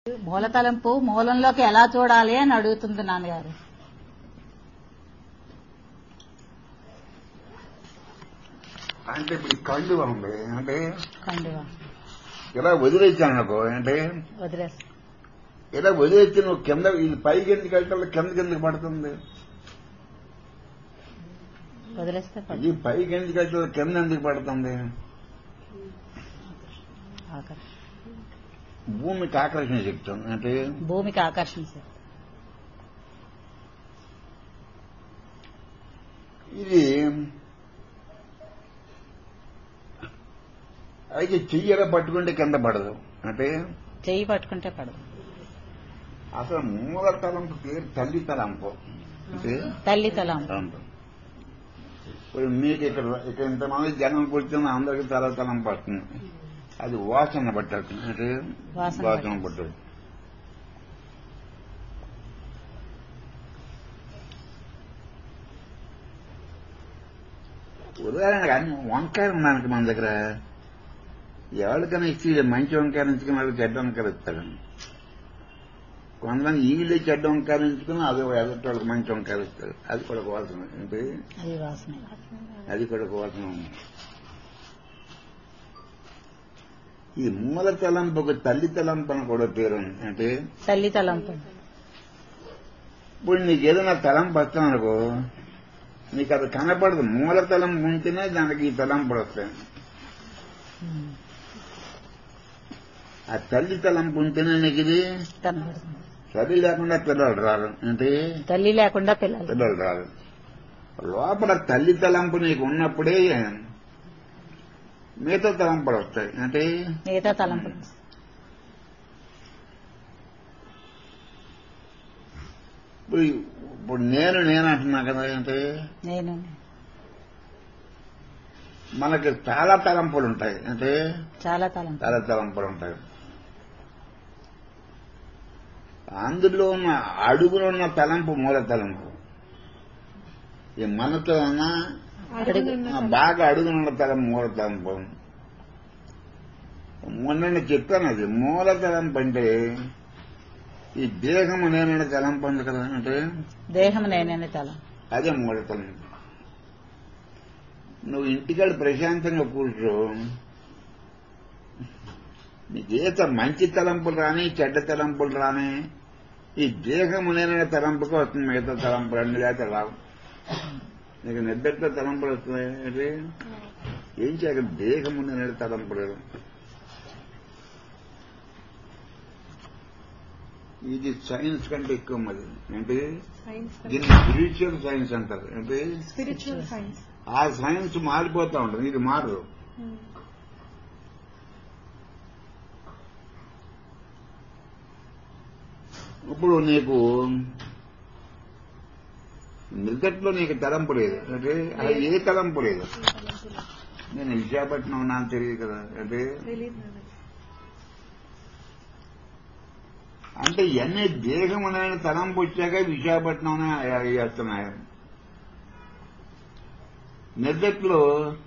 మూల తలంపు మూలంలోకి ఎలా చూడాలి అని అడుగుతుంది నాన్నగారు అంటే ఇప్పుడు ఈ కళ్ళు ఉంది అంటే కండువా ఇలా వదిలేచ్చాను అనుకో అంటే వదిలేస్తా ఇలా వదిలేస్తే నువ్వు కింద ఇది పైకి ఎందుకు వెళ్తా కింద కిందకి పడుతుంది వదిలేస్తే పడు. ఇది పైకి ఎందుకు వెళ్తా కింద ఎందుకు పడుతుంది ఆకర్షణ భూమికి ఆకర్షణ చెప్తుంది అంటే భూమికి ఆకర్షించారు ఇది అయితే చెయ్యర పట్టుకుంటే కింద పడదు అంటే చెయ్యి పట్టుకుంటే పడదు అసలు మూల తలంపు పేరు తల్లి తలంపు అంటే తల్లి తలంపు తలంపు ఇప్పుడు మీకు ఇక్కడ ఇక్కడ ఇంతమంది జనం కూర్చొని అందరికి తల తలంపు వస్తుంది అది వాసన పట్టదు అంటే వాసన వాసన పట్టదు. పట్టదు ఉదాహరణకు అన్ని వంకాయలు ఉన్నానికి మన దగ్గర ఎవరికైనా ఇచ్చి మంచి వంకాయలు ఎంచుకుని వాళ్ళు చెడ్డ వంకాయలు ఇస్తారు కొంతమంది ఈళ్ళే చెడ్డ వంకాయలు ఎంచుకుని అది ఎదుటి వాళ్ళకి మంచి వంకాయలు ఇస్తారు అది కూడా ఒక వాసన అంటే అది వాసన అది కూడా ఒక వాసన ఉంది ఈ మూల తలంపు ఒక తల్లి తలంపు అని కూడా పేరు ఉంది అంటే తల్లి తలంపు ఇప్పుడు నీకు ఏదైనా తలంపు వస్తామనుకో నీకు అది కనపడదు మూల తలంపు ఉంటేనే దానికి ఈ తలంపులు వస్తాయి ఉమ్. ఆ తల్లి తలంపు ఉంటేనే నీకు ఇది కనబడుతుంది తల్లి లేకుండా పిల్లలు రారు అంటే తల్లి లేకుండా పిల్లలు పిల్లలు రారు లోపల తల్లి తలంపు నీకు ఉన్నప్పుడే మిగతా తలంపులు వస్తాయి అంటే మిగతా తలంపులు ఇప్పుడు ఇప్పుడు నేను నేను అంటున్నా కదా అంటే నేను మనకి చాలా తలంపులు ఉంటాయి అంటే చాలా తలంపు చాలా తలంపులు ఉంటాయి అందులో ఉన్న అడుగులో ఉన్న తలంపు మూల తలంపు ఈ మనతో ఉన్న అడుగు ఆ బాగా అడుగునున్న తలం మూల తలంపు మొన్న నేను చెప్పాను అది మూల తలంపు అంటే ఈ దేహము నేనన్న తలంపు ఉంది కదా అంటే దేహం నేనే తలం అదే మూల తలంపు నువ్వు ఇంటికాడ ప్రశాంతంగా కూర్చో నీకు ఏత మంచి తలంపులు రాని చెడ్డ తలంపులు రాని ఈ దేహము నేనన్న తలంపుకి వస్తుంది మిగతా తలంపులు అన్ని లేక రావు నీకు నిద్రతో తలంపులు వస్తున్నాయి అంటే ఏం చేయక దేహము నేను తలంపులు ఇది సైన్స్ కంటే ఎక్కువ మరి అంటే సైన్స్ దీన్ని స్పిరిచువల్ సైన్స్ అంటారు అంటే స్పిరిచువల్ సైన్స్ ఆ సైన్స్ మారిపోతా ఉంటుంది ఇది మారదు ఇప్పుడు నీకు నిద్దట్లో నీకు తలంపు లేదు అంటే అది ఏ తలంపు లేదు నేను విశాఖపట్నం ఉన్నాను తెలియదు కదా అంటే తెలియదు నాన్న. అంటే ఇవన్నీ దేహం అనే తలంపు వచ్చాక విశాఖపట్నం చేస్తున్నాయి నిద్దట్లో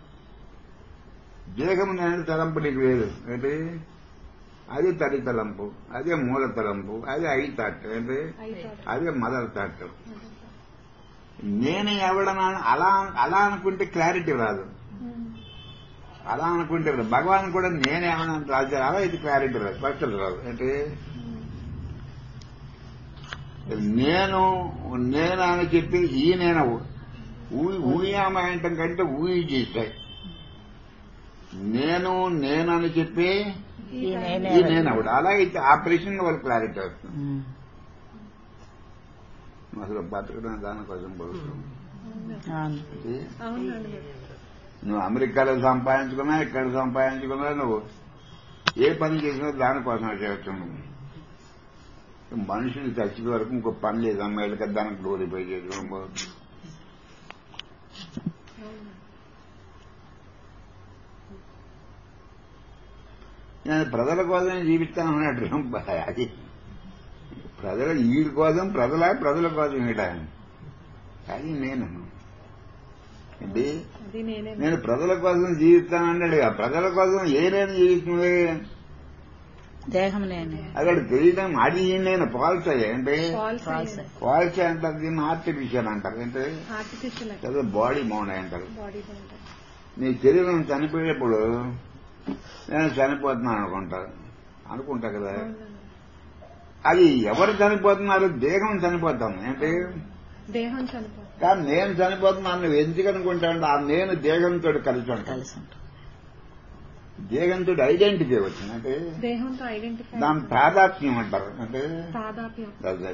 దేహం అనే తలంపు నీకు లేదు అంటే అది తడి తలంపు అదే మూల తలంపు అదే ఐ తాట్ అంటే అయిపోతుంది. అదే మదర్ తాట్ నేను ఎవడనా అలా అలా అనుకుంటే క్లారిటీ రాదు ఉమ్. అలా అనుకుంటే రాదు. భగవాన్ కూడా నేనేమన్నా రాజు అలా ఇది క్లారిటీ రాదు స్పష్టత రాదు అంటే నేను నేను అని చెప్పి ఈ నేను ఊయామంటం కంటే ఊయి చేశాయి నేను నేను అని చెప్పి ఈ నేనే ఈ నేను అవడు అలా అయితే ఆ ప్రశ్న వాళ్ళకి క్లారిటీ వస్తుంది ఉమ్. అసలు బతకడం దానికోసం బతుకుతాం అవును అంటే అవును నాన్న. నువ్వు అమెరికాలో సంపాదించుకున్నా ఇక్కడ సంపాదించుకున్నా నువ్వు ఏ పని చేసినా దానికోసం చేస్తున్నావు మనుషులు చచ్చిన వరకు ఇంకో పని లేదు అమ్మాయిలు కదా దానికి గ్లోరిఫై చేసుకోవడం పోతుంది. నేను ప్రజల కోసం జీవిస్తాను అన్నట్టు అది ప్రజల వీడి కోసం ప్రజల ప్రజల కోసం ఈడ అది నేను ఏంటి అది నేనే నేను ప్రజల కోసం జీవిస్తానన్నాడు ఆ ప్రజల కోసం ఏ నేను జీవిస్తుంది దేహం లేని అక్కడ తెలియడం అది నేను ఫాల్స్ ఏంటి ఫాల్స్ False. ఫాల్స్ అంటారు దీన్ని ఆర్టిఫిషియల్ అంటారు ఏంటి ఆర్టిఫిషియల్ ఏదో బాడీ మౌండ్ అంటారు బాడీ బాగుంటుంది నీ శరీరం చనిపోయేప్పుడు నేను చనిపోతున్నాను అనుకుంటారు అనుకుంటా కదా అవునండి. అది ఎవరు చనిపోతున్నారు దేహం చనిపోతాం ఏంటి దేహం చనిపోతుంది కానీ నేను చనిపోతున్నాను నువ్వు ఎందుకు అనుకుంటావు ఆ నేను దేహంతో కలిసి ఉంటాను కలిసి ఉంటుంది దేహంతో ఐడెంటిటీ వచ్చింది అంటే దేహంతో ఐడెంటిఫై దాని తాదాత్మ్యం అంటారు అంటే తాదాప్యం అది.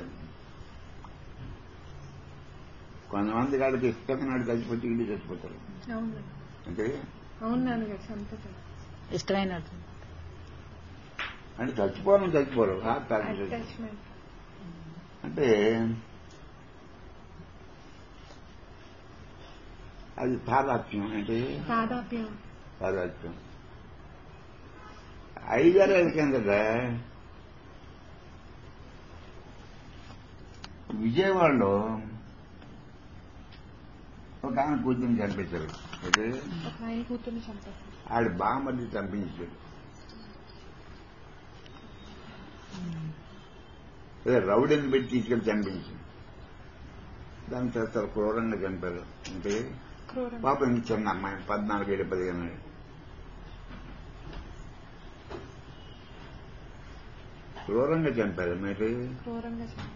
కొంతమంది కాడికి ఇష్టం నాడు చచ్చిపోతే ఇల్లు చచ్చిపోతారు అవును అంటే అవును నాన్నగారు చనిపోతాడు ఇష్టమైనట్టు అంటే చచ్చిపోవడం చచ్చిపోరు ఆ తాగి- అటాచ్మెంట్ అంటే అది తాదాత్మ్యం అంటే తాదాప్యం తాదాత్మ్యం ఐదారు ఎదికాం కదా విజయవాడలో ఒక ఆమె కూతుర్ని చంపించారు అయితే ఒక ఆయన కూతుర్ని చంపేస్తారు ఆడ బామ్మది చంపించాడు అదే రౌడీని పెట్టి తీసుకెళ్లి చంపించాడు దాని తర్వాత క్రూరంగా చంపారు అంటే క్రూరం పాపం ఇంక చిన్న అమ్మాయి పద్నాలుగు ఏడు పదిహేను ఏళ్ళు. క్రూరంగా చంపారు మీరు క్రూరంగా చంపారు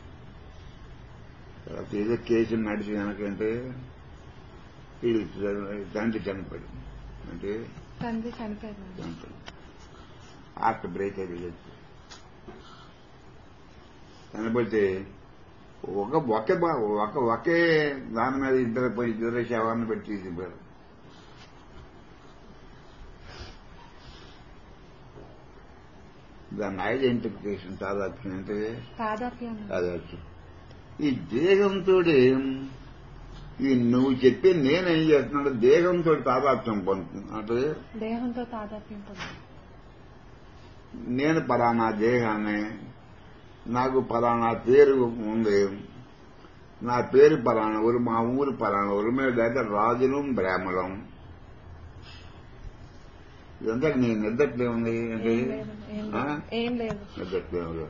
తర్వాత ఏదో కేసు నడిచి వెనకంటే వీడు తండ్రి చనిపోయాడు అంటే తండ్రి చనిపోయారు నాన్న. చనిపోయాడు హార్ట్ బ్రేక్ అయిపోయి చనిపోతే ఒక ఒకే బా- ఒక ఒకే దాని మీద ఇద్దరు పోయి ఇద్దరు శవాన్ని పెట్టి తీసుకుపోయారు దాని ఐడెంటిఫికేషన్ తాదాత్మ్యం అంటే తాదాప్యం అదొచ్చు ఈ దేహంతో ఈ నువ్వు చెప్పి నేనేం చేస్తున్నాడు దేహంతో తాదాత్మ్యం పొందుతుంది అంటే దేహంతో తాదాప్యం పొందాలి నేను పలానా దేహాన్ని నాకు పలానా పేరు ఉంది నా పేరు పలానా ఊరు మా ఊరు పలానా ఊరు మీద అయితే రాజులు బ్రాహ్మణం ఇదంతా నీ నిద్దట్లే ఉంది అంటే ఏం లేదు ఏం ఆ? లేదు ఏం లేదు నిద్దట్లే ఉంది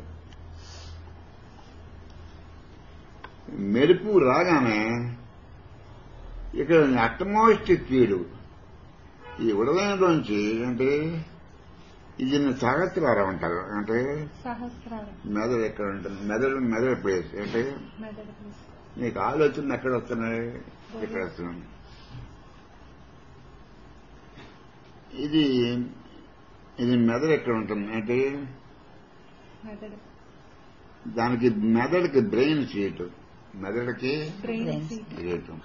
మెరుపు రాగానే ఇక్కడ అట్మోస్ట్ కీడు ఈ ఉడదయంలోంచి అంటే ఇది సహస్రారం అంటారు అంటే సహస్రారం మెదడు ఎక్కడ ఉంటుంది మెదడు మెదడు ప్లేస్ అంటే మెదడు ప్లేస్. నీకు ఆలోచన ఎక్కడ వస్తున్నాయి ఎక్కడ వస్తున్నాయి ఇది ఇది మెదడు ఎక్కడ ఉంటుంది అంటే మెదడు దానికి మెదడుకి బ్రెయిన్ సీటు మెదడుకి బ్రెయిన్ Brain. సీట్ సీటు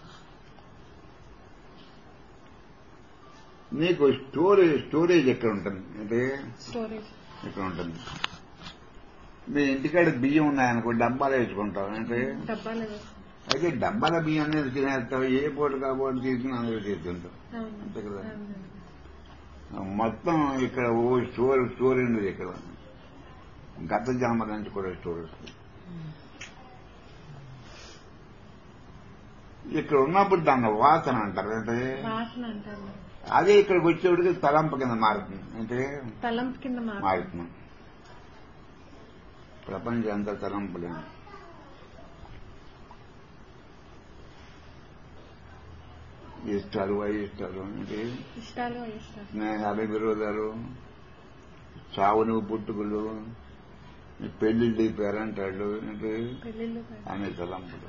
నీకు స్టోరేజ్ స్టోరేజ్ ఎక్కడ ఉంటుంది అంటే స్టోరేజ్ ఎక్కడ ఉంటుంది మీ ఇంటికాడ బియ్యం ఉన్నాయనుకో డబ్బాలు వేసుకుంటాం అంటే డబ్బాలు వేస్తాం అయితే డబ్బాల బియ్యం అనేది తినేస్తావు ఏ పూట కాబట్టి తీసుకుని అందులో తీసుకుంటావు అవును అంతే కదా. అవునండి. మొత్తం ఇక్కడ ఓ స్టోర్ స్టోర్ ఉండేది ఇక్కడ గత జన్మ నుంచి కూడా స్టోర్ వస్తుంది ఇక్కడ ఉన్నప్పుడు దాన్ని వాసన అంటారు అంటే వాసన అంటారు మరి. అదే ఇక్కడికి వచ్చేవాడికి తలంపు కింద మారుతుంది అంటే తలంపు కింద మారు మారుతుంది ప్రపంచం అంతా తలంపులే ఇష్టాలు అయిష్టాలు అంటే ఇష్టాలు అయిష్టాలు స్నేహాలు విరోధాలు చావును పుట్టుకులు పెళ్లిళ్ళు పేరంటాళ్ళు అంటే పెళ్లిళ్ళు కాదు. అనే తలంపులు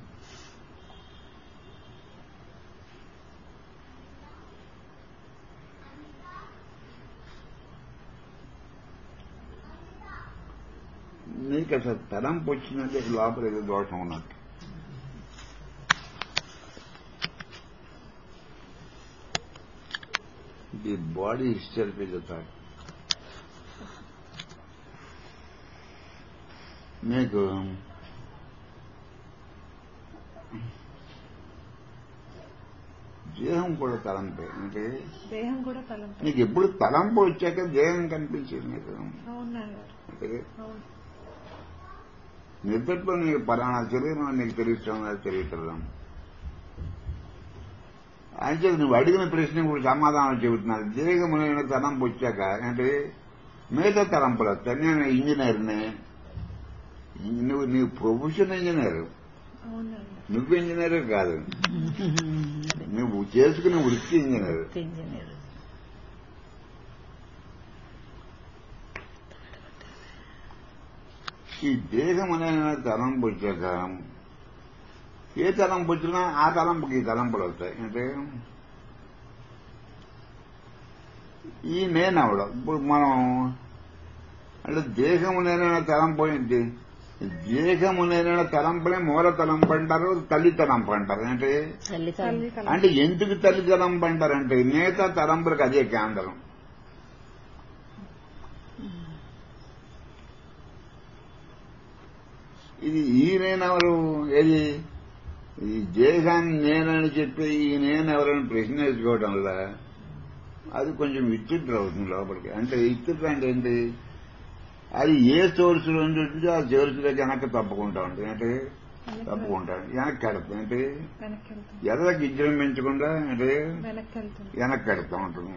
నీకు అసలు తలంపు వచ్చిందంటే లోపల ఏదో దోషం ఉన్నట్టు the body itself is thought మీకు దేహం కూడా తలంపే అంటే దేహం కూడా తలంపు నీకు ఎప్పుడు తలంపు వచ్చాక దేహం కనిపించేది నీకు అవును నాన్నగారు అంటే అవును నిద్రలో నీకు పలానా శరీరం అని నీకు తెలుస్తాం తెలియటం అయితే నువ్వు అడిగిన ప్రశ్న కూడా సమాధానం చెబుతున్నారు దేహములైన తలంపు వచ్చాక అంటే మిగతా తలంపులు వస్తాయి నేను ఇంజనీర్ని నువ్వు నీ ప్రొఫెషన్ ఇంజనీర్ అవునండి నువ్వు ఇంజనీర్ కాదు నువ్వు చేసుకునే వృత్తి ఇంజనీర్ ఇంజనీర్ ఈ దేహం అనే తలంపు వచ్చాక ఏ తలంపు వచ్చినా ఆ తలంపుకి ఈ తలంపులు వస్తాయి అంటే ఈ నేను అవడం ఇప్పుడు మనం అంటే దేహము నేనైనా తలంపు ఏంటి దేహము నేనైనా తలంపునే మూల తలంపు అంటారు తల్లి తలంపు అంటారు అంటే తల్లి తల్లి తల్లి తల అంటే ఎందుకు తల్లి తలంపు అంటారంటే మిగతా తలంపులకు అదే కేంద్రం ఇది ఈ నేనెవరు ఏది ఈ దేహాన్ని నేనని చెప్పి ఈ నేను ఎవరైనా ప్రశ్నించుకోవడం వల్ల అది కొంచెం విచిత్రం అవుతుంది లోపలికి అంటే విచిత్రం అంటే ఏంటి అది ఏ సోర్స్ నుండి ఉంటుందో ఆ సోర్స్ దగ్గర వెనక్కి తప్పుకుంటా ఉంటుంది అంటే తప్పుకుంటాడు వెనక్కి కడతాం అంటే వెనక్కి వెళ్తుంది ఎర్రకి విజృంభించకుండా అంటే వెనక్కి వెళ్తుంది వెనక్కి కడతా ఉంటుంది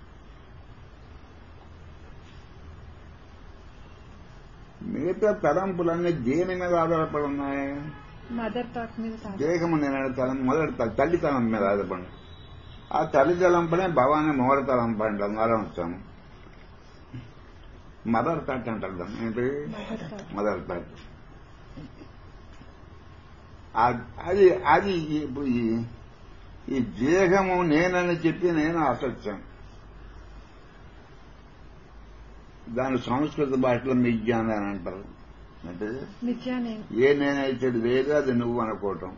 మిగతా తలంపులన్నీ దేని మీద ఆధారపడి ఉన్నాయి మదర్ థాట్ మీద సాగు దేహము నేను తలం మొదటి త- తల్లి తలం మీద ఆధారపడి ఆ తల్లి తలంపనే భవాని మూల తలంపు అంటాం మరం వచ్చాం మదర్ థాట్ అంటారు దాన్ని ఏంటి మదర్ థాట్ మదర్ థాట్ ఆ- అది అది ఇప్పుడు ఈ- ఈ దేహము నేనని చెప్పి నేను అసత్యం దాని సంస్కృత భాషలో మిజ్ఞానం అని అంటారు అంటే మిథ్యా నేను ఏ నేనైతే లేదు అది నువ్వు అనుకోవటం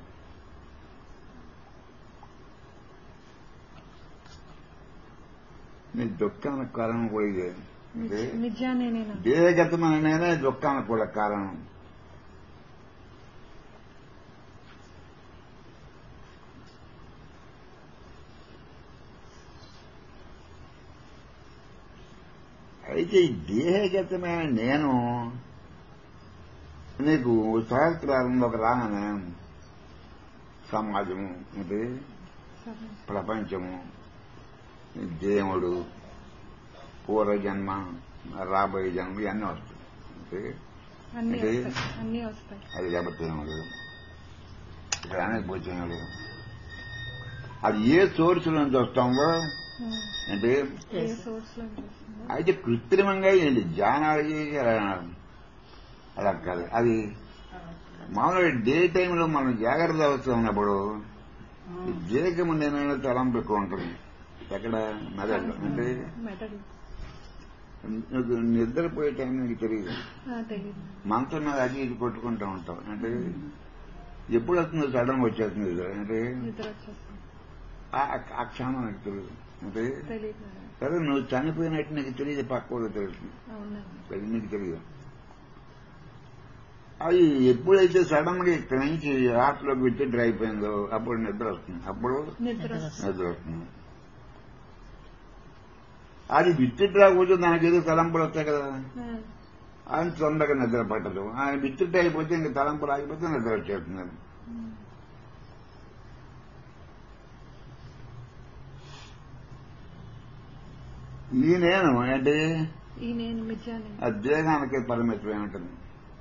నీ దుఃఖానికి కారణం కూడా ఇదే అంటే మిథ్యా నేనేనా దేహగతమైన నేనే దుఃఖానికి కూడా కారణం అయితే ఈ దేహగతమైన నేను నీకు సహస్రాలంలో ఒక రాగానే సమాజము అంటే సరే. ప్రపంచము దేవుడు పూర్వజన్మ రాబోయే జన్మ ఇవన్నీ వస్తాయి అంటే అన్ని అంటే? వస్తాయి అన్ని వస్తాయి అది లేకపోతేముడు ఇక్కడ అనేక పోతేముడు అది ఏ సోర్స్ నుంచి వస్తామో ఉమ్. అంటే ఏ సోర్స్ లో వస్తుందో అయితే కృత్రిమంగా ఏంటి ధ్యానాలు చేసి అలా అలా కాదు అది మామూలుగా డే టైంలో మనం జాగ్రత్త అవస్థ ఉన్నప్పుడు ఈ దేహము నేను తలంపు ఎక్కువ ఉంటుంది ఎక్కడ మెదడు అంటే మెదడు నీకు నిద్రపోయే టైం నీకు తెలియదు ఆ, తెలీదు మంచం మీద అది ఇది కొట్టుకుంటూ ఉంటాం అంటే ఎప్పుడు వస్తుందో సడన్ వచ్చేస్తుంది నిద్ర అంటే నిద్ర వచ్చేస్తుంది ఆ- ఆ క్షణం నాకు తెలియదు అంటే తెలియదు మేడం. సరే నువ్వు చనిపోయినట్టు నీకు తెలియదు పక్క కూడా తెలుస్తుంది అవునండి అది నీకు తెలియదు అది ఎప్పుడైతే సడన్ గా ఇక్కడి నుంచి హార్ట్ లోకి విత్డ్రా అయిపోయిందో అప్పుడు నిద్ర వస్తుంది అప్పుడు నిద్ర వస్తుంది నిద్ర వస్తుంది అది విత్డ్రా కూర్చొని దానికి ఏదో తలంపులు వస్తాయి కదా ఆ, ఆయన తొందరగా నిద్ర పట్టదు ఆయన విత్డ్రా అయిపోతే ఇంక తలంపులు ఆగిపోతే నిద్ర వచ్చేస్తుంది ఉమ్. ఈ నేను అంటే ఈ నేను మిథ్యా నేను ఆ దేహానికి పరిమితమై ఉంటుంది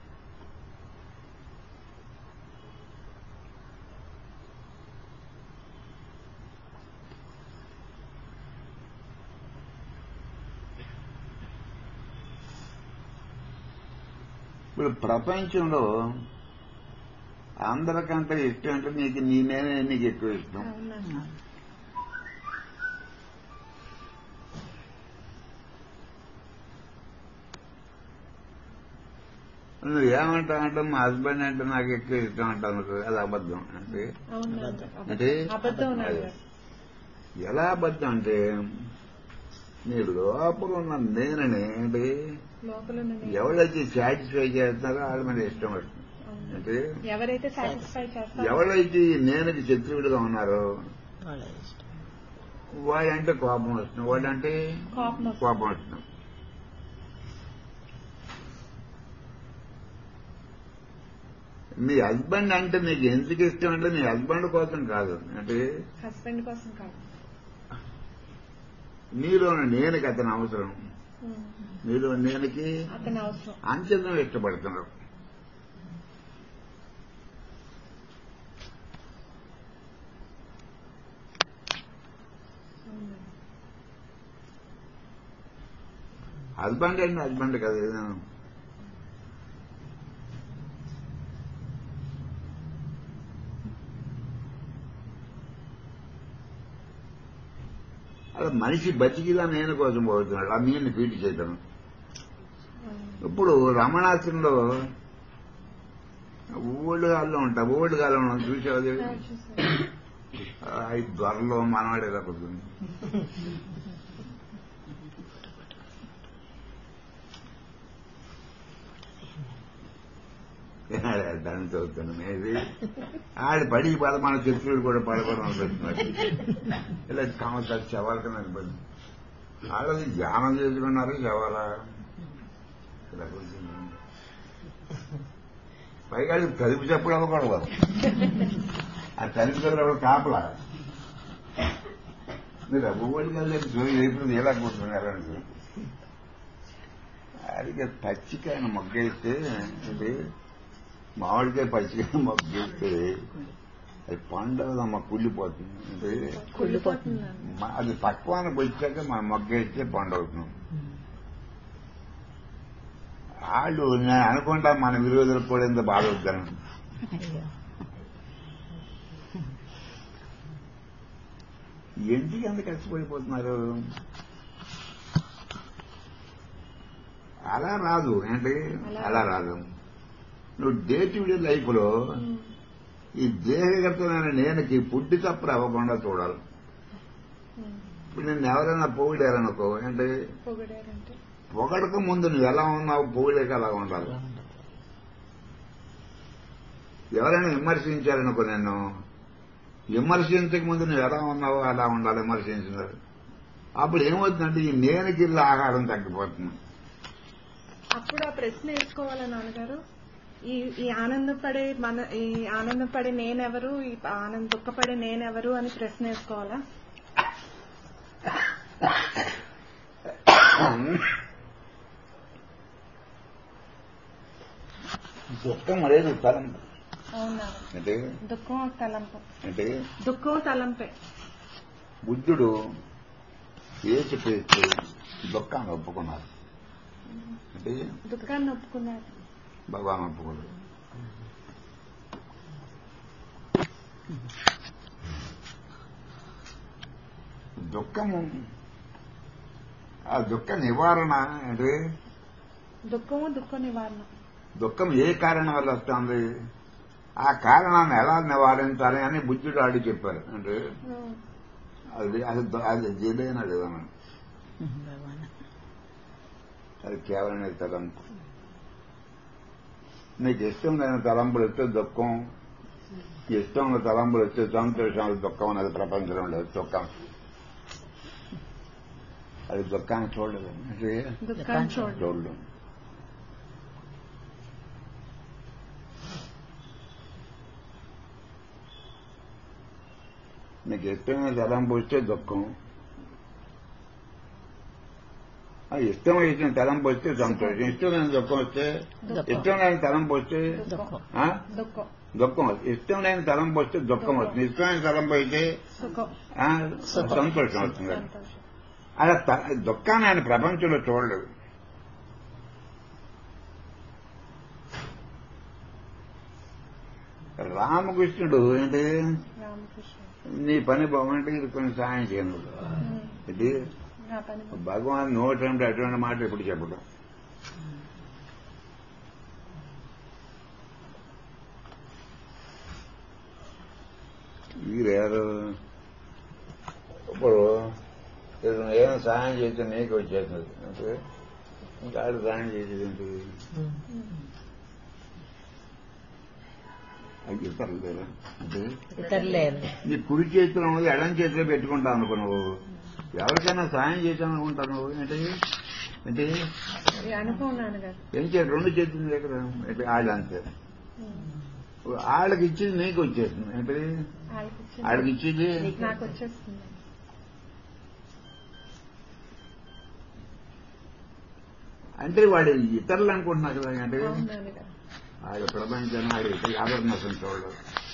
ఇప్పుడు ప్రపంచంలో అందరికంటే ఇష్టం అంటే నీకు నీ నేనే నీకు ఎక్కువ ఇష్టం అవునండి నువ్వు ఏమంటావు అంటే మా హస్బెండ్ అంటే నాకు ఎక్కువ ఇష్టం అంటాను అది అబద్ధం అంటే అవునండి అంటే అబద్ధం అది. నాన్న ఎలా అబద్ధం అంటే నీ లోపల ఉన్న నేనని అంటే లోపల ఉన్న నేను. ఎవరైతే సాటిస్ఫై చేస్తున్నారో వాళ్ళ మీద ఇష్టం వస్తుంది అవును. అంటే ఎవరైతే సాటిస్ఫై చేస్తారో ఎవరైతే ఈ నేనకి శత్రువుడిగా ఉన్నారో వాళ్ళ ఇష్టం వాడంటే కోపం వస్తుంది వాడంటే కోపం వస్తుంది. కోపం వస్తుంది నీ హస్బెండ్ అంటే నీకు ఎందుకు ఇష్టం అంటే నీ హస్బెండ్ కోసం కాదు అంటే హస్బెండ్ కోసం కాదు నీలోని నేనుకి అతను అవసరం ఉమ్. మీరు నేనుకి అతని అవసరం అంచెందం ఇష్టపడుతున్నారు అవునండి. హస్బెండ్ అండి హస్బెండ్ కదా ఏదైనా అలా మనిషి బతికిలా నేను కోసం పోతున్నాడు ఆ నేను పీటి చేయటం అవును. ఇప్పుడు రమణాశ్రంలో ఓల్డ్ గాల్లో ఉంటా ఓల్డ్ గాల్లో ఉంటాం చూసావు ఆ, చూసాను. ఈ త్వరలో మనవాడే తగ్గుతుంది దాన్ని చదువుతాను ఇది ఆడి పడి పద మన శత్రువులు కూడా పడకూడదు అనిపిస్తున్నారు ఇలా కామతారు శవాలకని అనిపించింది ఆడది ధ్యానం చేసుకున్నారు శవాల ఇలా కూర్చున్నారు. పైగా అది తలుపు చెప్పుడు అవ్వకూడదు ఆ తలుపు దగ్గర కాపలా మీరు అవ్వబడి కలిసి జోయి అయిపోయింది ఎలా కూర్చున్నారు అని అడిగే పచ్చికాయన మొగ్గేస్తే ఇది మామిడికాయ పచ్చికాయ మొగ్గేస్తే అది పండదమ్మ కుళ్ళిపోతుంది అంటే కుళ్ళిపోతుందండి మ- అది పక్వానికి వచ్చాక మనం మొగ్గేస్తే పండవుతున్నాం వాళ్ళు నేను అనుకుంటా మన విరోధులకు కూడా ఇంత బాధ వద్దాను ఎందుకు ఎంత కష్టపడిపోతున్నారు అలా రాదు ఏంటి అలా అలా రాదు నువ్వు డే టు డే లైఫ్ లో ఉమ్. ఈ దేహగతమైన నేనకి పుట్టి తప్ప అవ్వకుండా చూడాలి ఉమ్. ఇప్పుడు నేను ఎవరైనా పొగిడారనుకో అంటే పొగిడారంటే పొగడక ముందు నువ్వు ఎలా ఉన్నావు పొగిడాక అలా ఉండాలి ఎవరైనా విమర్శించారనుకో నేను విమర్శించక ముందు నువ్వు ఎలా ఉన్నావో అలా ఉండాలి విమర్శించినారు అప్పుడు ఏమవుతుందంటే ఈ నేనకి ఆహారం తగ్గిపోతుంది అప్పుడు ఆ ప్రశ్న వేసుకోవాలా నాన్నగారు ఈ ఈ ఆనందపడే మన ఈ ఆనందపడే నేనెవరు ఈ ఆనంద దుఃఖపడే నేనెవరు అని ప్రశ్న వేసుకోవాలా దుఃఖం అనేది తలం అవునా అంటే దుఃఖం తలంపు అంటే దుఃఖం తలంపే బుద్ధుడు ఏసు పేస్తూ దుఃఖాన్ని ఒప్పుకున్నారు అంటే దుఃఖాన్ని ఒప్పుకున్నారు భగవాన్ ఒప్పుకున్నాడు దుఃఖము ఆ దుఃఖ నివారణ అంటే దుఃఖము దుఃఖ నివారణ దుఃఖం ఏ కారణం వల్ల వస్తుంది ఆ కారణాన్ని ఎలా నివారించాలి అని బుద్ధుడు ఆడి చెప్పారు అంటే ఉమ్. అది అది అది జైలైన విధానం అది కేవలం నీ తలంపు నీకు ఇష్టం లేని తలంపులు వస్తే దుఃఖం ఇష్టం ఉన్న తలంపులు వస్తే సంతోషం అది దుఃఖం అనేది ప్రపంచంలో లేదు దుఃఖం అది దుఃఖాన్ని చూడలేదు అంటే దుఃఖాన్ని చూడండి చూడలేదు నీకు ఇష్టమైన తలంపు వస్తే దుఃఖం ఆ ఇష్టం ఇచ్చిన తలంపు వస్తే సంతోషం ఇష్టం లేని దుఃఖం వస్తే దుఃఖం. ఇష్టం లేని తలంపు వస్తే దుఃఖం ఆ? దుఃఖం దుఃఖం వస్తుంది ఇష్టం లేని తలంపు వస్తే దుఃఖం వస్తుంది ఇష్టమైన తలంపు అయితే సుఖం ఆ, సుఖం. సంతోషం వస్తుంది సంతోషం అలా త- దుఃఖాన్ని ఆయన ప్రపంచంలో చూడలేదు రామకృష్ణుడు ఏంటి రామకృష్ణ నీ పని బాగుంటే ఇది కొన్ని సాయం చేయను ఉమ్. ఇది నా పని భగవాన్ నోటంటే అటువంటి మాట ఎప్పుడు చెప్పడం వీరేరు ఇప్పుడు ఇది ఏం సాయం చేస్తే నీకు వచ్చేస్తుంది అంటే ఇంకా ఆడు సాయం చేసేది ఏంటిది అది ఇతరులు లేరా? అంటే ఇతరులేరు నీ కుడి చేతిలో ఉన్నది ఎడం చేతిలో పెట్టుకుంటావు అనుకో నువ్వు ఎవరికైనా సాయం చేశాను అనుకుంటావు నువ్వు ఏంటి ఏంటి ఈ అనుభవం నాన్నగారు ఏం చేయాలి రెండు చేతులు దగ్గర ఏంటి ఆళ్ళు అంతే వాళ్ళకి ఇచ్చింది నీకు వచ్చేస్తుంది ఏంటి వాళ్ళకి ఇచ్చింది వాళ్ళకి ఇచ్చింది నాకు వచ్చేస్తుంది అంటే వాడు ఇతరులు అనుకుంటున్నారు కదా అంటే అవును నాన్నగారు ఆడ ప్రపంచాన్ని ఆడ ఇతర ఆదరణ చూడలేదు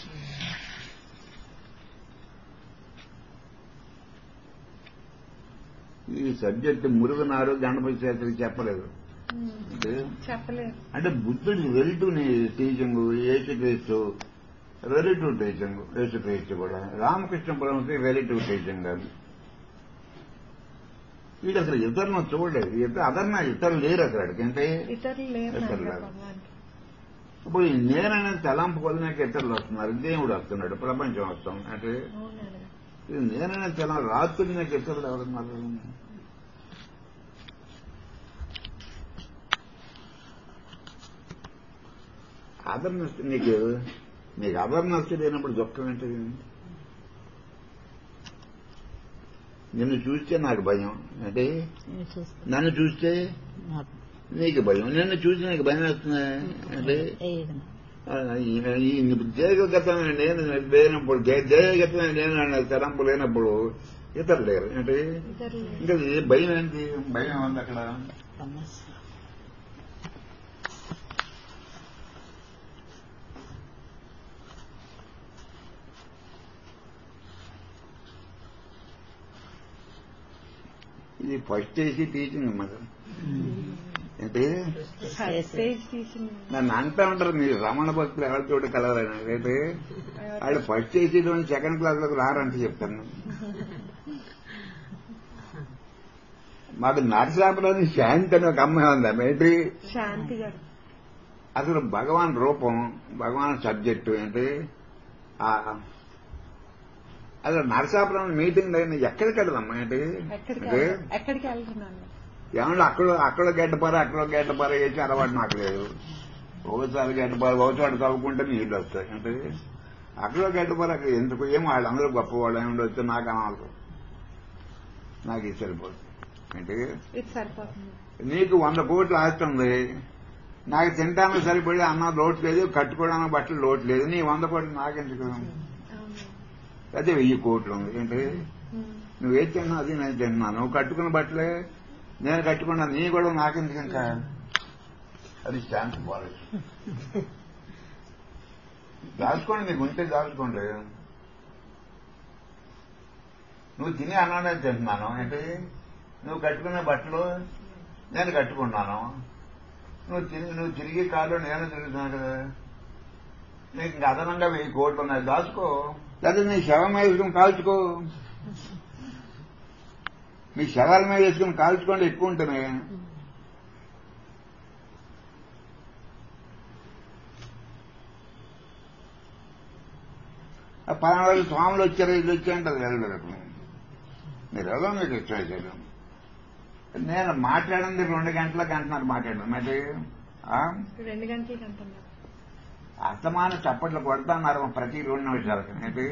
ఈ సబ్జెక్ట్ మురుగునారు గణపతి చేతులకు చెప్పలేదు ఉమ్. అంటే చెప్పలేదు అంటే బుద్ధుడి relative teaching Yesukristu relative teaching Yesukristu కూడా రామకృష్ణ పరమశి రిలేటివ్ టీచింగ్ అది వీడు అసలు ఇతరులను చూడలేదు ఇతర అదర్న ఇతరులు లేరు అసలు అక్కడికి అంటే ఇతరులు లేరు ఇతరులు నాన్నగారు లేరు. భగవాన్కి ఇప్పుడు ఈ నేననే తలంపు వదిలేక ఇతరులు వస్తున్నారు దేవుడు వస్తున్నాడు ప్రపంచం వస్తాం అంటే అవును నాన్నగారు ఇది నేననే తలం రాత్రి నాకు ఇతరులు ఎవరున్నారు అదర్నెస్ నీకు నీకు అదర్నెస్ లేనప్పుడు దుఃఖం ఏంటిది నిన్ను చూస్తే నాకు భయం అంటే నేను చూస్తా నన్ను చూస్తే నాకు నీకు భయం నిన్ను చూసి నీకు భయం వేస్తుంది అంటే ఏదైనా. ఆ, ఈ- ఈ దేహగతమైన నేను లేనప్పుడు దే- దేహగతమైన నేను అనే తలంపు లేనప్పుడు ఇతరులు లేరు అంటే ఇతరులు లేరు. ఇంకా ఇది భయం ఏంటి భయం ఉంది అక్కడ సమస్య ఇది ఫస్ట్ చేసి టీచింగ్ మరి అంటే స్టేజ్ టీచింగ్ నన్ను అంటా ఉంటారు మీరు రమణ భక్తులు ఎవరి చోట కలవాలని అయితే వాళ్ళు ఫస్ట్ చేసి సెకండ్ క్లాస్ లోకి రారంటే చెప్తాను మాకు నరసాపురం శాంతి అని ఒక అమ్మాయి ఉంది ఏంటి శాంతి గారు అసలు భగవాన్ రూపం భగవాన్ సబ్జెక్టు ఏంటి ఆ, అసలు నరసాపురం మీటింగ్ అయిన ఎక్కడికి వెళ్దామ్మా ఏంటి ఎక్కడికి అంటే వెళ్తారు? ఎక్కడికి వెళ్తున్నాను ఏమన్నా అక్కడ అక్కడ గడ్డపార అక్కడ గడ్డపార వేసి అలవాటు నాకు లేదు ఒకసారి గడ్డపార ఒకసారి చదువుకుంటే నీళ్ళు వస్తాయి అంటే అక్కడ గడ్డపార అక్కడ ఎందుకు ఏమో వాళ్ళందరూ గొప్పవాళ్ళు ఏమి ఉండొచ్చు నాకు అనవసరం నాకు ఇది సరిపోదు అంటే ఇది సరిపోతుంది నీకు వంద కోట్లు ఆస్తుంది నాకు తినడానికి సరిపడి అన్నం లోటు లేదు కట్టుకోవడానికి బట్టలు లోటు లేదు నీ వంద కోట్లు నాకెందుకు అవును అదే వెయ్యి కోట్లు ఉంది ఏంటి ఉమ్. నువ్వేం తిన్నా అది నేను తిన్నాను నువ్వు కట్టుకున్న బట్టలే నేను కట్టుకున్నా నీ కూడా నాకెందుకు ఇంకా అది శాంతి పాలసీ దాచుకోండి మీకు ఉంటే దాచుకోండి నువ్వు తినే అన్నానే తింటున్నాను ఏంటి నువ్వు కట్టుకునే బట్టలు నేను కట్టుకున్నాను నువ్వు తిరిగి నువ్వు తిరిగి కాళ్ళు నేను తిరుగుతున్నాను కదా నీకు ఇంకా అదనంగా వెయ్యి కోట్లు ఉన్నాయి దాచుకో లేదా నీ శవం మీద వేసుకుని కాల్చుకో మీ శవాల మీద వేసుకుని కాల్చుకోండి ఎక్కువ ఉంటుంది ఆ పలానా రోజు స్వాములు వచ్చారు ఇది వచ్చాయంటారు వెళ్ళలేదు మీరు ఎలా మీకు ఇష్టం చేశారు నేను మాట్లాడింది రెండు గంటల గంటన్నర మాట్లాడాను మరి ఆ? రెండు గంటలకి అంటున్నారు అస్తమాన చప్పట్లు కొడతాన్నారు ప్రతి రెండు నిమిషాలకి ఏంటి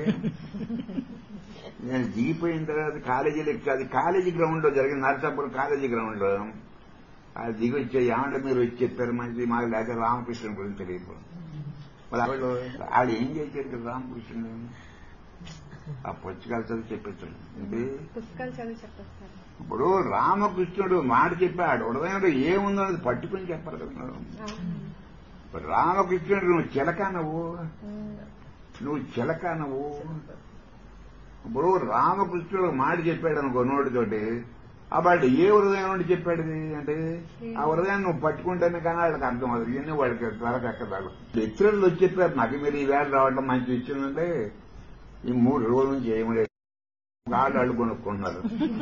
నేను దిగిపోయిన తర్వాత కాలేజీలో అది కాలేజీ గ్రౌండ్ లో జరిగింది నరసాపురం కాలేజీ గ్రౌండ్ లో అది దిగి వచ్చే ఏమంటే మీరు వచ్చి చెప్పారు మంచి మాకు లేక రామకృష్ణ గురించి తెలియదు మరి ఆవిడ ఆవిడ ఏం చేశారు కదా రామకృష్ణుడు ఆ పుస్తకాలు చదివి చెప్పించాడు ఏంటి పుస్తకాలు చదివి చెప్పేస్తారు ఇప్పుడు రామకృష్ణుడు మాట చెప్పాడు హృదయంలో ఏముందో అది పట్టుకుని చెప్పారు కదా అవును రామకృష్ణుడు నువ్వు చిలక నువ్వు ఉమ్. నువ్వు చిలక నువ్వు ఇప్పుడు రామకృష్ణుడు ఒక మాట చెప్పాడు అనుకో నోటితోటి ఆ వాడు ఏ హృదయం నుండి చెప్పాడు ఇది అంటే ఆ హృదయాన్ని నువ్వు పట్టుకుంటేనే కానీ వాళ్ళకి అర్థం అవుతుంది ఇవన్నీ వాడికి త్వరగా ఎక్కదాలు లెక్చరర్లు వచ్చి చెప్పారు నాకు మీరు ఈ వేళ రావడం మంచి ఇచ్చిందంటే ఈ మూడు రోజుల నుంచి ఏమి లేదు వాళ్ళు వాళ్ళు కొనుక్కుంటున్నారు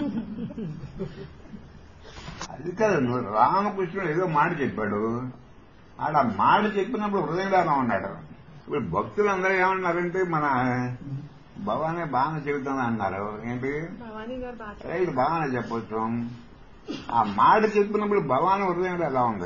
అది కాదు నువ్వు రామకృష్ణుడు ఏదో మాట చెప్పాడు ఆడ ఆ మాట చెప్పినప్పుడు హృదయంలో ఉన్నాడు ఇప్పుడు భక్తులందరూ ఏమన్నారంటే మన భవానే బాగానే చెబుతుంది అన్నారు ఏంటి భవానీ గారు బాగా రైట్ బాగానే చెప్పొచ్చు ఆ మాట చెప్పినప్పుడు భవాని హృదయంలో ఎలా ఉంది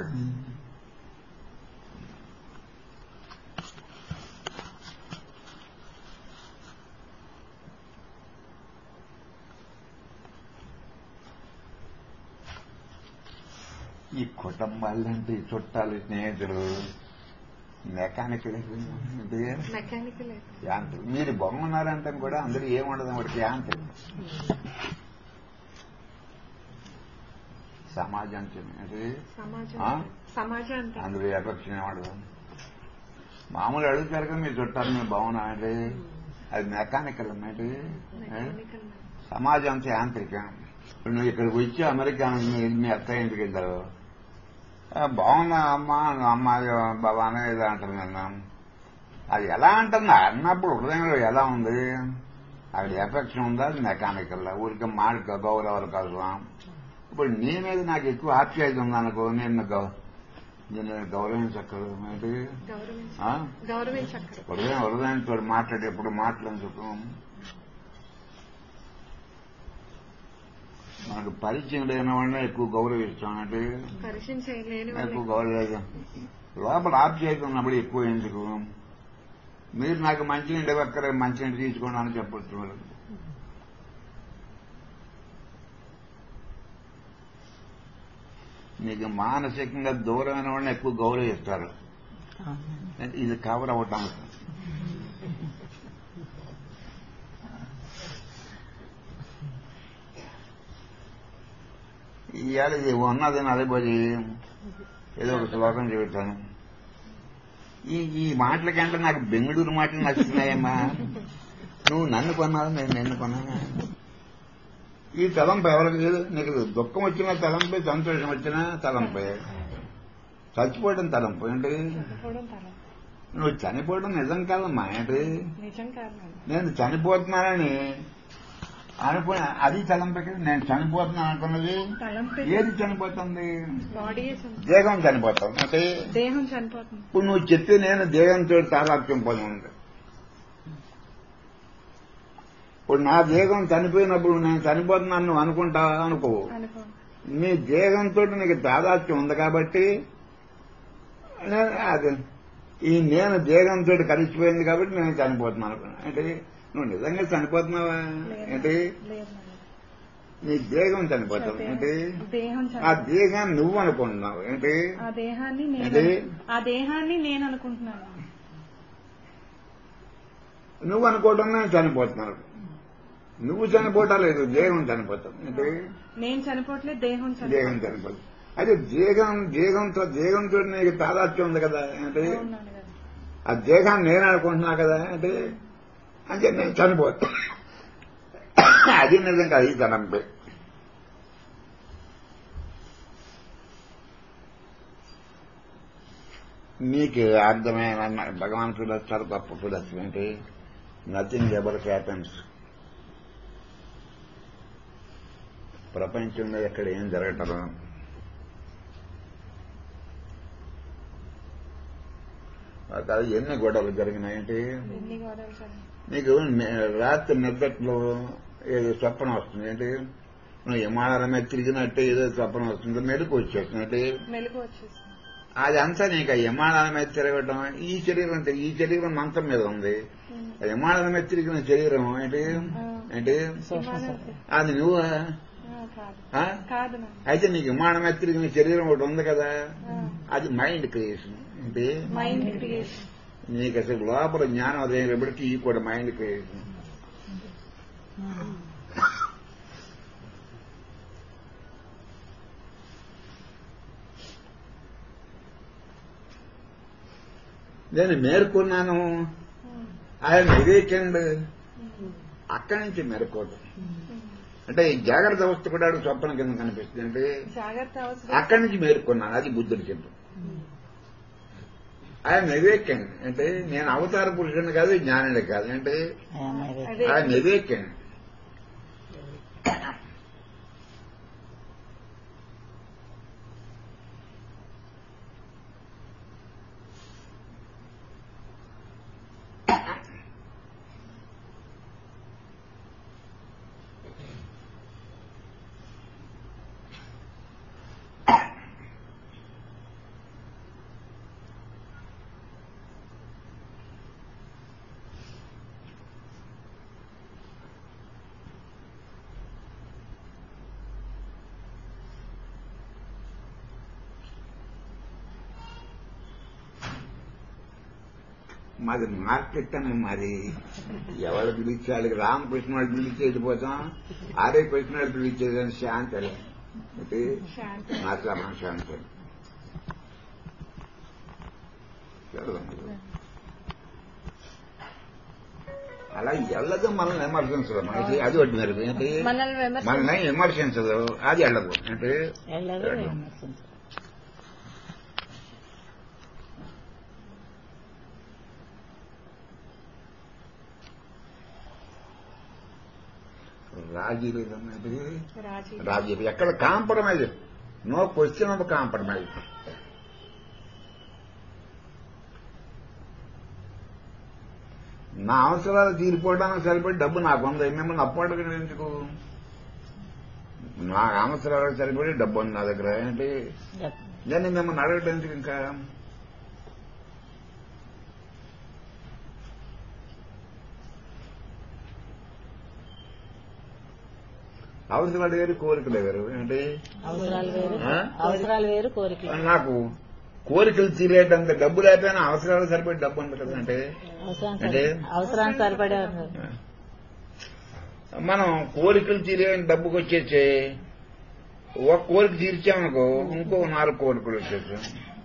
ఈ కుటుంబాలంటే ఈ చుట్టాలు స్నేహితులు మెకానికల్ మెకానికల్ యాంత్రి మీరు బొమ్మన్నారంటే కూడా అందరూ ఏముండదు వాడికి యాంత్రి సమాజం అంటే సమాజం ఆ? సమాజం అంటే అందులో ఎఫెక్షన్ ఏమాడు మామూలు అడుగుతారు కదా మీ చుట్టాలు మీరు బాగున్నా అంటే అది మెకానికల్ అంటే మెకానికల్ సమాజం అంతా యాంత్రికం ఇప్పుడు నువ్వు ఇక్కడికి వచ్చి అమెరికా నుంచి మీ అత్త ఇంటికి వెళ్తారు ఆ, బాగున్నా అమ్మా నువ్వు అమ్మాయి బాబా అనేది అంటారు నిన్న అది ఎలా అంటుంది అన్నప్పుడు హృదయంలో ఎలా ఉంది అక్కడ ఎఫెక్షన్ ఉందా అది మెకానికల్ ఊరికి మాట గౌరవాలు కోసం ఇప్పుడు నీ మీద నాకు ఎక్కువ ఆప్యాయత ఉందనుకో నేను గౌ నేను గౌరవించక్కరు ఏంటి గౌరవించ ఆ? గౌరవించక్కరు హృదయం హృదయంతో మాట్లాడేప్పుడు మాట్లాడించుకో మనకు పరిచయం లేని వాడిని ఎక్కువ గౌరవిస్తాం అంటే పరిచయం చేయలేని ఎక్కువ వాళ్ళు గౌరవ లోపల ఆప్యాయత ఉన్నప్పుడు ఎక్కువ ఎందుకు మీరు నాకు మంచినీళ్ళు ఇవ్వక్కరే మంచినీళ్ళు తీసుకోండి అని చెప్పొచ్చు వాళ్ళకి మీకు మానసికంగా దూరమైన వాళ్ళని ఎక్కువ గౌరవిస్తారు ఇది కవర్ అవ్వటానికి ఇవాళ ఇది ఉన్నది నలిపోయి ఏదో ఒక శ్లోకం చెబుతాను ఈ ఈ మాటలకంటే నాకు బెంగళూరు మాటలు నచ్చుతున్నాయమ్మా నువ్వు నన్ను కొన్నావు నేను నిన్ను కొన్నాను ఈ తలంపు ఎవరికి లేదు నీకు దుఃఖం వచ్చినా తలంపే సంతోషం వచ్చినా తలంపే చచ్చిపోవడం తలంపు ఏంటి చనిపోవడం తల నువ్వు చనిపోవడం నిజం కాదమ్మా ఏంటి నిజం కాదు నాన్న. నేను చనిపోతున్నానని అనుకున్న అది తలంపే కదా నేను చనిపోతున్నాను అనుకున్నది తలంపే ఏది చనిపోతుంది బాడీ దేహం చనిపోతుంది అంటే దేహం చనిపోతుంది ఇప్పుడు నువ్వు చెప్తే నేను దేహంతో తాదాత్యం పొంది ఉంది ఇప్పుడు నా దేహం చనిపోయినప్పుడు నేను చనిపోతున్నాను నువ్వు అనుకుంటావా అనుకో అనుకో నీ దేహంతో నీకు తాదాత్యం ఉంది కాబట్టి నేను అది ఈ నేను దేహంతో కలిసిపోయింది కాబట్టి నేను చనిపోతున్నాను అనుకున్నా అంటే నువ్వు నిజంగా చనిపోతున్నావా ఏంటి లేదు నాన్న. నీ దేహం చనిపోతావు ఏంటి దేహం ఆ చనిపోతుంది దేహాన్ని నువ్వు అనుకుంటున్నావు ఏంటి ఆ దేహాన్ని నేను ఏంటి? ఆ దేహాన్ని నేను అనుకుంటున్నాను నువ్వు అనుకోవడం నేను చనిపోతున్నాను నువ్వు చనిపోవటం లేదు దేహం చనిపోతావు ఏంటి నేను చనిపోవట్లేదు దేహం దేహం చనిపోతుంది చనిపోతుంది అదే దేహం దేహంతో దేహంతో నీకు తాదాత్యం ఉంది కదా అంటే అవును నాన్నగారు. ఆ దేహాన్ని నేను అనుకుంటున్నా కదా అంటే అంటే నేను చనిపోతా అది నిజంగా అది తనంపే నీకు అర్థమైన భగవాన్ ఫిలోస్తారు గొప్ప ఫిలోసఫీ ఏంటి నథింగ్ ఎవర్ హ్యాపెన్స్ ప్రపంచంలో ఎక్కడ ఏం జరగటం అక్కడ ఎన్ని గొడవలు జరిగినాయంటే ఎన్ని గోడలు చదివి నీకు నే- రాత్రి నిద్రలో ఏదో స్వప్నం వస్తుంది ఏంటి నువ్వు విమానాల మీద తిరిగినట్టే ఏదో స్వప్నం వస్తుంది మెలకు వచ్చేస్తున్నట్టు మెలకు వచ్చేసి అది అంతా నీకు ఆ విమానాల మీద తిరగటం ఈ శరీరం తి- ఈ శరీరం మంచం మీద ఉంది ఆ విమానాల మీద తిరిగిన శరీరం ఏంటి ఏంటి అది నువ్వు కాదు ఆ? కాదు నాన్న. అయితే నీకు విమానం మీద తిరిగిన శరీరం ఒకటి ఉంది కదా ఆ. అది మైండ్ క్రియేషన్ ఏంటి మైండ్ క్రియేషన్ నీకు అసలు లోపల జ్ఞానం అదేటప్పటికీ ఈ కూడా మైండ్ క్రియేషన్ నేను మేర్కొన్నాను ఆయన వివేకండ్ అక్కడి నుంచి మేర్కోవడం అంటే ఈ జాగ్రత్త అవస్థ కూడా స్వప్నం కింద కనిపిస్తుంది అంటే జాగ్రత్త అవసరం అక్కడి నుంచి మేర్కొన్నాను అది బుద్ధుడు చెప్పు ఆయన వివేకండ్ అంటే నేను అవతార పురుషుని కాదు జ్ఞానుడి కాదు అంటే అదే ఆయన వివేకండ్ మాది మార్కెట్ అని మాది ఎవరు పిలిచాడు రామకృష్ణ వాడు పిలిచి వెళ్ళిపోతాం ఆరే కృష్ణ వాడు పిలిచేదని శాంతి లే. అంటే శాంతి ఆశ్రమం శాంతి చదవండి. అలా ఎల్లదు మనల్ని విమర్శించదు మనకి అది ఒకటి మరి ఏంటి మనల్ని విమర్శ మనల్ని విమర్శించదు అది వెళ్ళదు అంటే ఎల్లరూ విమర్శించరు. రాజీ లేదమ్మా అంటే రాజీ రాజీ ఎక్కడ compromise no question of compromise నా అవసరాలు తీరిపోవడానికి సరిపడి డబ్బు నాకు ఉంది మిమ్మల్ని అప్పు అడగడం ఎందుకు నా అవసరాలకు సరిపడి డబ్బు ఉంది నా దగ్గర ఏంటి దాన్ని మిమ్మల్ని అడగడం ఎందుకు ఇంకా అవసరాలు వేరు కోరికలు వేరు ఏంటి అవసరాలు వేరు ఆ? అవసరాలు వేరు కోరికలు నాకు కోరికలు తీరేటంత డబ్బు లేకపోయినా అవసరాలు సరిపడి డబ్బు ఉంది కదా అంటే అవసరం అంటే? అవసరానికి సరిపడే ఉంది. మనం కోరికలు తీరే డబ్బుకి వచ్చేసి ఒక కోరిక తీర్చామనుకో ఇంకో నాలుగు కోరికలు వచ్చేసి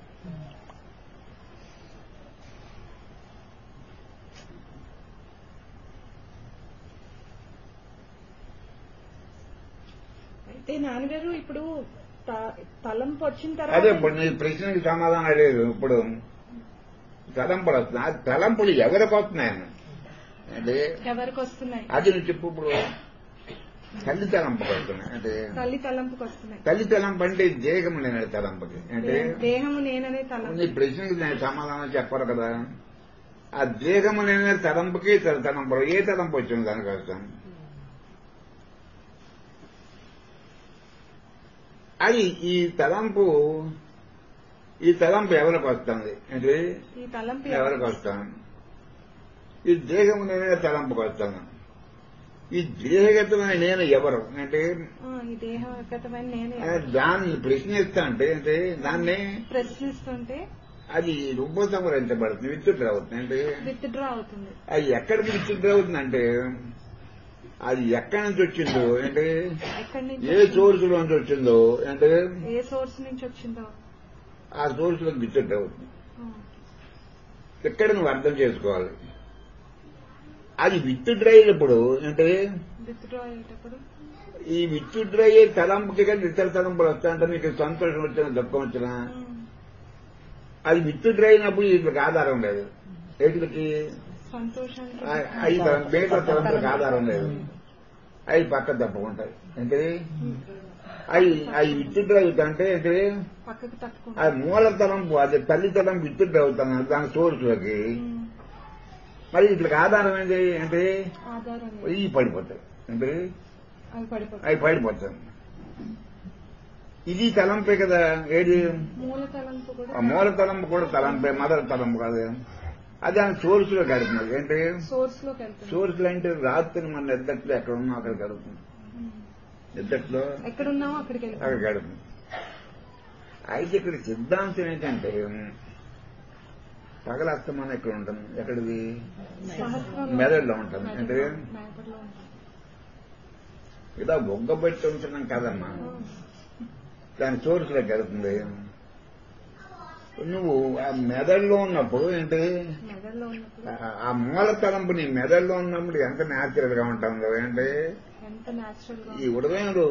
అయితే నాన్నగారు ఇప్పుడు త- తలంపు వచ్చిన అదే తర్వాత ఇప్పుడు నీ ప్రశ్నకి సమాధానం లేదు ఇప్పుడు తలంపులు వస్తున్నాయి ఆ తలంపులు ఎవరికి వస్తున్నాయని అంటే ఎవరికి వస్తున్నాయి అది నువ్వు చెప్పు ఇప్పుడు తల్లి తలంపుకి వస్తున్నాయి అంటే తల్లి తలంపుకి వస్తున్నాయి తల్లి తలంపు అంటే దేహం లేని తలంపుకి అంటే దే- దేహము నేననే తలంపు నీ ప్రశ్నకి నేను సమాధానం చెప్పరు కదా ఆ దేహము లేని తలంపుకి తల- తలంపులు ఏ తలంపు వచ్చింది దానికి అర్థం అది ఈ తలంపు ఈ తలంపు ఎవరికి వస్తుంది అంటే ఈ తలంపు ఎవరికి వస్తాను ఈ దేహము లేని తలంపుకి వస్తాను ఈ దేహగతమైన నేను ఎవరు అంటే ఆ, ఈ దేహగతమైన నేను ఆ, దాన్ని ప్రశ్నిస్తా అంటే అంటే దాన్ని ప్రశ్నిస్తుంటే అది ఉపసంహరించబడుతుంది విద్యుత్ అవుతుంది అంటే విత్డ్రా అవుతుంది అది ఎక్కడికి విద్యుత్ అవుతుంది అంటే అది ఎక్కడి నుంచి వచ్చిందో అంటే ఎక్కడి నుంచి ఏ వచ్చిందో, సోర్స్ నుంచి వచ్చిందో అంటే ఏ సోర్స్ నుంచి వచ్చిందో ఆ సోర్స్ లో విద్యుత్ అవుతుంది ఆ, ఇక్కడ నువ్వు అర్థం చేసుకోవాలి అది విద్యుత్ అయ్యేటప్పుడు అంటే విత్డ్రా అయ్యేటప్పుడు ఈ విద్యుత్ అయ్యే తలంపుకి కానీ ఇతర తలంపులు వస్తాయంటే నీకు సంతోషం వచ్చిన దుఃఖం వచ్చినా ఉమ్, అది విద్యుత్ అయినప్పుడు వీటికి ఆధారం లేదు వీటికి సంతోషానికి అవి మిగతా తలంపులకు ఆధారం లేదు అవి పక్క తప్పుకుంటాయి అంటే అవి అవి విద్యుత్ అవుతాయంటే అంటే పక్కకు తప్పుకుంటా అది మూల తలంపు అది తల్లి తలంపు విద్యుత్ అవుతాను దాని సోర్సులకి ఉమ్, మరి వీటికి ఆధారం ఏంటి అంటే ఆధారం లేదు. ఇవి పడిపోతాయి అంటే అవి పడిపోతాయి అవి పడిపోతాయి ఇది తలంపే కదా ఏది మూల తలంపు కూడా ఆ మూల తలంపు కూడా తలంపే మదర్ తలంపు కాదు అది దాని సోర్సులో గడుపుతుంది ఏంటి సోర్స్ లోకి వెళ్తుంది సోర్సులు అంటే రాత్రి మన నిద్దట్లో ఎక్కడ ఉన్నా అక్కడ గడుపుతుంది ఉమ్, నిద్దట్లో ఎక్కడున్నామో అక్కడికి వెళ్తుంది అక్కడ గడుపుతుంది అయితే ఇక్కడ సిద్ధాంతం ఏంటంటే పగల అస్తమానం ఎక్కడ ఉంటుంది ఎక్కడిది సహస్రంలో మెదడులో ఉంటుంది అంటే మేపర్లో ఉంటుంది ఇలా బొగ్గబెట్టి ఉంచడం కాదమ్మా దాని సోర్సులో గడుపుతుంది నువ్వు ఆ మెదడులో ఉన్నప్పుడు ఏంటి మెదడులో ఉన్నప్పుడు ఆ- ఆ మూల తలంపు నీ మెదడులో ఉన్నప్పుడు ఎంత న్యాచురల్ గా ఉంటుందో ఏంటి ఎంత న్యాచురల్ గా ఈ ఉదయంలో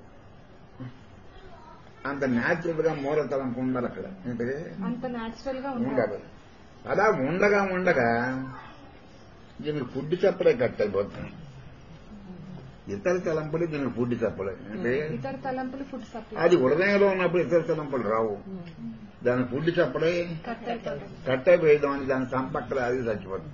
అంత న్యాచురల్ గా మూల తలంపు ఉండాలి అక్కడ ఏంటి అంత న్యాచురల్ గా ఉండాలి ఉండాలి అలా ఉండగా ఉండగా దీనికి ఫుడ్ చెప్పలే కట్ అయిపోతుంది ఇతర తలంపులు దీనికి ఫుడ్ చెప్పలే అంటే ఇతర తలంపులు ఫుడ్ సప్లై అది ఉదయంలో ఉన్నప్పుడు ఇతర తలంపులు రావు దానికి ఫుడ్ చెప్పలే కట్ అయిపోతుంది కట్ అయిపోయేదాం అని దాని సంపక్కలు అది చచ్చిపోతుంది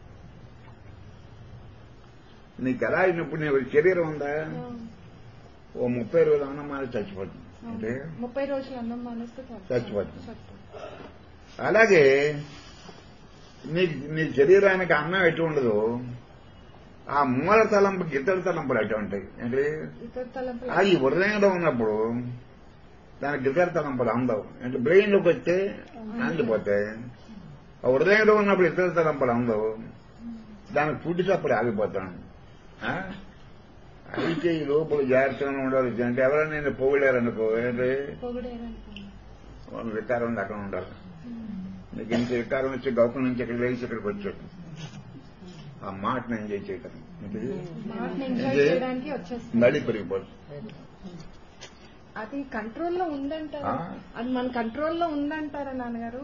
నీకు ఎలా అయినప్పుడు నీ శరీరం ఉందా ఓ ముప్పై రోజులు అన్నం మాని చచ్చిపోతుంది అంటే ముప్పై రోజులు అన్నం మానేస్తే చచ్చిపోతుంది. చచ్చిపోతుంది. అలాగే నీ నీ శరీరానికి అన్నం ఎటు ఉండదు ఆ మూల తలంపుకి ఇతర తలంపులు అటు ఉంటాయి అంటే ఇతర తలంపులు అది హృదయంలో ఉన్నప్పుడు దానికి ఇతర తలంపులు అందవు అంటే బ్రెయిన్ లోకి వస్తే అందిపోతాయి ఆ హృదయంలో ఉన్నప్పుడు ఇతర తలంపులు అందవు దానికి ఫుడ్ సప్పుడు ఆగిపోతాను ఆ? అయితే ఈ లోపల జాగ్రత్తగా ఉండాలి అంటే ఎవరైనా నేను పొగిడారనుకో ఏంటి పొగిడేరనుకోండి వాళ్ళ వికారం ఉంది అక్కడ ఉండాలి నీకు ఇంత వికారం వచ్చి గౌకం నుంచి ఇక్కడ లేచి ఇక్కడికి వచ్చాడు ఆ మాటను ఎంజాయ్ చేయటం ఏంటి? మాటని ఎంజాయ్ ఇదే చేయడానికి వచ్చేస్తుంది నడి పెరిగిపోతుంది అది కంట్రోల్లో ఉందంటారా ఆ? అది మన కంట్రోల్లో ఉందంటారా నాన్నగారు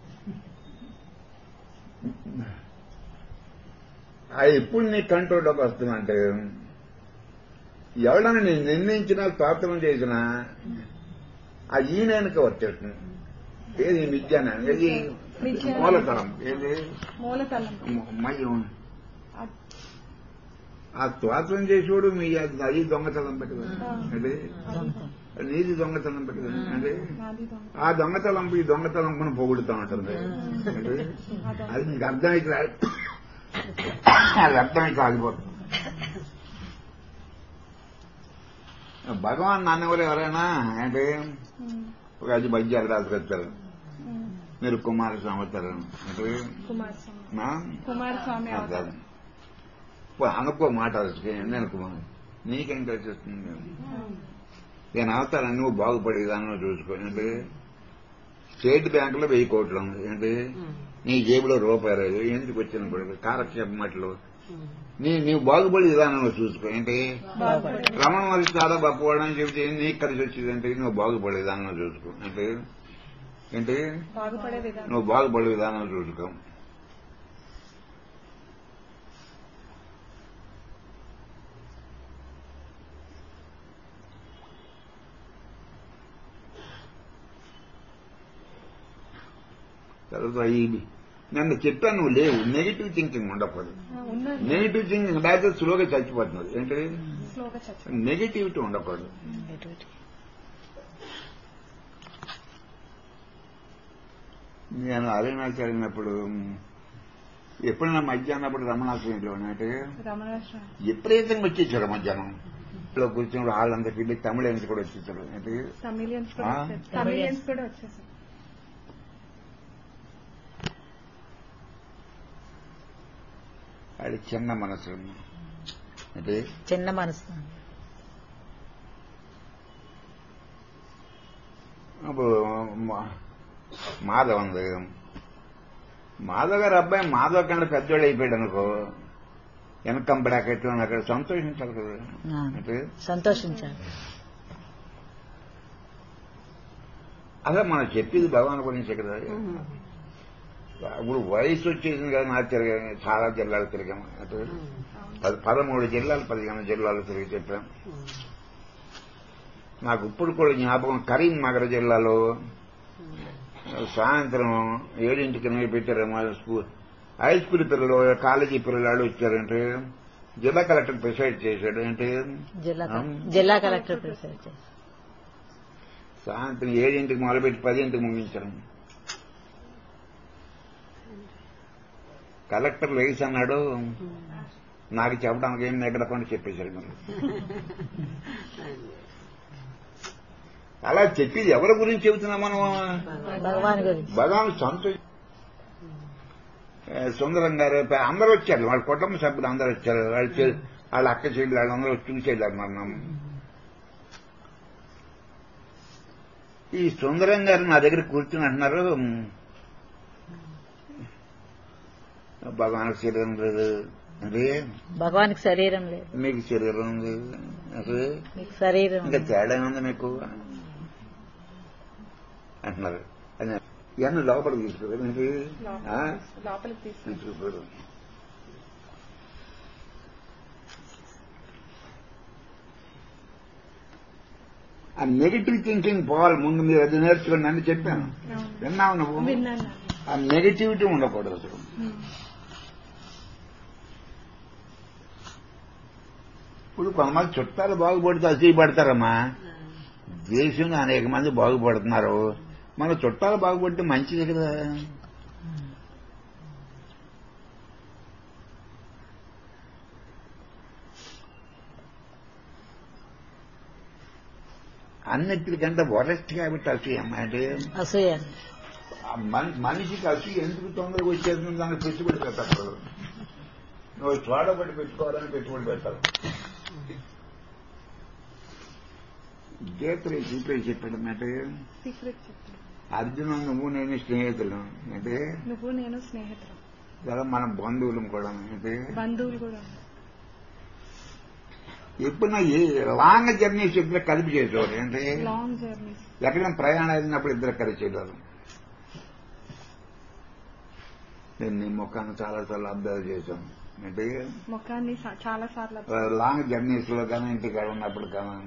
అది ఎప్పుడు నీ కంట్రోల్లోకి వస్తుందంటే ఎవడన్నా నేను నిర్ణయించినా స్తోత్రం చేసినా ఆ ఈయనకి వచ్చేస్తుంది ఏది విద్యాన ఏది విద్య. మూలతనం ఏది మూలతలం మయం అద్- ఆ స్తోత్రం చేసేవాడు మీ అది దొంగతనం పెట్టదు ఆ. అంటే నీది దొంగతనం పెట్టదు అంటే నాది దొంగ ఆ దొంగతనం ఈ దొంగతనం పొగుడుతూ ఉంటుంది అంటే అదే. అది నీకు అర్థమైతే అది అర్థమైతే ఆగిపోతుంది భగవాన్ నాన్నవారు ఎవరైనా అంటే ఉమ్, ఒక అది బజ్జాలు రాసుకొచ్చారు ఉమ్. మీరు కుమారస్వామి అవుతారు అంటే కుమారస్వామి నా? కుమారస్వామి అది అవతారం కాదు. పో, అనుకో మాట అసలు. నేను కుమార్ నీకేం కలిసి వస్తుంది నేను అవుతాను నువ్వు బాగుపడే విధానం చూసుకో అంటే స్టేట్ బ్యాంక్ లో వెయ్యి కోట్లు ఉంది ఏంటి నీ జేబులో రూపాయి లేదు ఎందుకు వచ్చిన కూడా కాలక్షేప మట్లు నీ నీవు బాగుపడే విధానంలో చూసుకో ఏంటి రమణ మహర్షి చాలా గొప్పవాడు అని చెబితే నీకు కలిసి వచ్చేది అంటే నువ్వు బాగుపడే విధానంలో చూసుకో అంటే ఏంటి బాగుపడే విధానం నువ్వు బాగుపడే విధానంలో చూసుకో తర్వాత ఈ నన్ను చెప్పాను నువ్వు లేవు నెగిటివ్ థింకింగ్ ఉండకూడదు ఆ, ఉన్నది నెగిటివ్ థింకింగ్ లేకపోతే స్లోగా చచ్చిపోతున్నది ఏంటి స్లోగా చచ్చి నెగిటివిటీ ఉండకూడదు నేను అరేనాలు చదివినప్పుడు ఎప్పుడైనా మధ్యాహ్నప్పుడు రమణాశ్రమంలో అంటే రమణాశ్రమం విపరీతంగా వచ్చేసారు మధ్యాహ్నం లో కూర్చుని వాళ్ళందరికీ వెళ్ళి తమిళన్స్ కూడా వచ్చేసారు అంటే తమిళియన్స్ కూడా ఆ? వచ్చేసారు. తమిళియన్స్ కూడా వచ్చేసారు అది చిన్న మనసు అంటే చిన్న మనసు ఇప్పుడు మా- మాధవ్ ఉంది మాధవ్ గారు అబ్బాయి మాధవ్ కన్నా పెద్దోళ్ళు అయిపోయాడు అనుకో వెనకం బ్రాకెట్ అక్కడ సంతోషించాలి కదా ఆ. అంటే సంతోషించాలి అదే మనం చెప్పేది భగవాన్ గురించి కదా ఇప్పుడు వయసు వచ్చేసింది కదా నాకు తిరగా చాలా జిల్లాలు తిరిగాము అంటే పది పదమూడు జిల్లాలు పదిహేను జిల్లాలు తిరిగి చెప్పాను నాకు ఇప్పుడు కూడా జ్ఞాపకం కరీంనగర్ జిల్లాలో సాయంత్రం ఏడింటికి నేను పెట్టారు మా స్కూల్ హై స్కూల్ పిల్లలు కాలేజీ పిల్లలు వచ్చారంటే జిల్లా కలెక్టర్ ప్రిసైడ్ చేశాడు అంటే జిల్లా ఆ? జిల్లా కలెక్టర్ ప్రిసైడ్ చేసి సాయంత్రం ఏడింటికి మొదలుపెట్టి పదింటికి ముగించారు కలెక్టర్ లేచి అన్నాడు నాకు చెప్పడానికి ఏం నెగ్గడకుండా చెప్పేశారు మరి అలా చెప్పేది ఎవరి గురించి చెబుతున్నాం మనం భగవాన్ గురించి భగవాన్ సంతోష ఏ, సుందరం గారు ప- అందరూ వచ్చారు వాళ్ళ కుటుంబ సభ్యులు అందరూ వచ్చారు వాళ్ళ చె- వాళ్ళ అక్క చెల్లి వాళ్ళందరూ వచ్చి చూసేళ్ళారు మనం ఈ సుందరం గారు నా దగ్గర కూర్చుని అంటున్నారు భగవాన్ శరీరం లేదు అంటే భగవానికి శరీరం లేదు మీకు శరీరం ఉంది అంటే మీకు శరీరం ఇంకా తేడా ఉంది మీకు అంటున్నారు అని ఇవన్నీ లోపల తీసుకోరు ఏంటి? ఆ? లోపలికి తీసుకు తీసుకోరు ఆ నెగిటివ్ థింకింగ్ పోవాలి ముందు మీరు అది నేర్చుకోండి అని చెప్పాను విన్నావు నువ్వు విన్నాను ఆ నెగిటివిటీ ఉండకూడదు అసలు ఇప్పుడు కొంతమంది చుట్టాలు బాగుపడితే అసూయపడతారమ్మా దేశంలో అనేక మంది బాగుపడుతున్నారు మన చుట్టాలు బాగుపడితే మంచిది కదా అన్నిటికంటే వరస్ట్ కాబట్టి అసూయ అమ్మా అంటే అసూయ ఆ మన్- మనిషికి అసూయ ఎందుకు తొందరగా వచ్చేస్తుంది దానికి పెట్టుబడి పెట్టకూడదు నువ్వు చూడబడి పెట్టుకోవాలని పెట్టుబడి పెట్టాలి గీతలు సీక్రెట్ చెప్పాడు అంటే సీక్రెట్ చెప్పు అర్జున నువ్వు నేను స్నేహితులు అంటే నువ్వు నేను స్నేహితులు కదా మన బంధువులు కూడా అంటే బంధువులు కూడా ఉన్నారు. ఎప్పుడైనా ఏ లాంగ్ జర్నీస్ ఇద్దరు కలిపి చేసేవారు అంటే లాంగ్ జర్నీస్ ఎక్కడైనా ప్రయాణం అయినప్పుడు ఇద్దరు కలిసి చేసేవారు నేను నీ ముఖాన్ని చాలా సార్లు అబ్జర్వ్ చేశాను అంటే ముఖాన్ని సా- చాలా సార్లు లాంగ్ జర్నీస్ లో కానీ ఇంటికాడ ఉన్నప్పుడు కానీ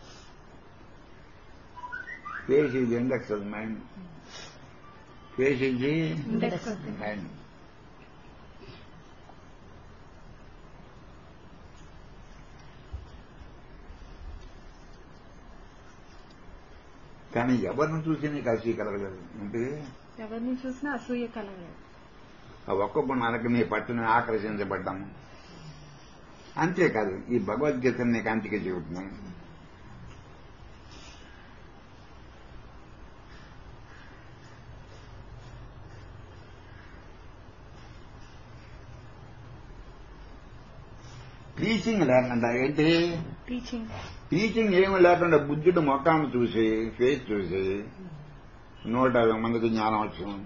face is index mind face is index mind కానీ ఎవరిని చూసి నీకు అసీ కలగలేదు అంటే ఎవరిని చూసినా అసూయ కలగలేదు ఆ ఒక్క గుణాలకు నీ పట్టుని ఆకర్షించబడ్డాము అంతేకాదు ఈ భగవద్గీతను నీకు అంతికి చెబుతున్నాను టీచింగ్ లేకుండా ఏంటి టీచింగ్ టీచింగ్ ఏమి లేకుండా బుద్ధుడు మొక్కాన్ని చూసి ఫేస్ చూసి నూట యాభై మందికి జ్ఞానం వచ్చింది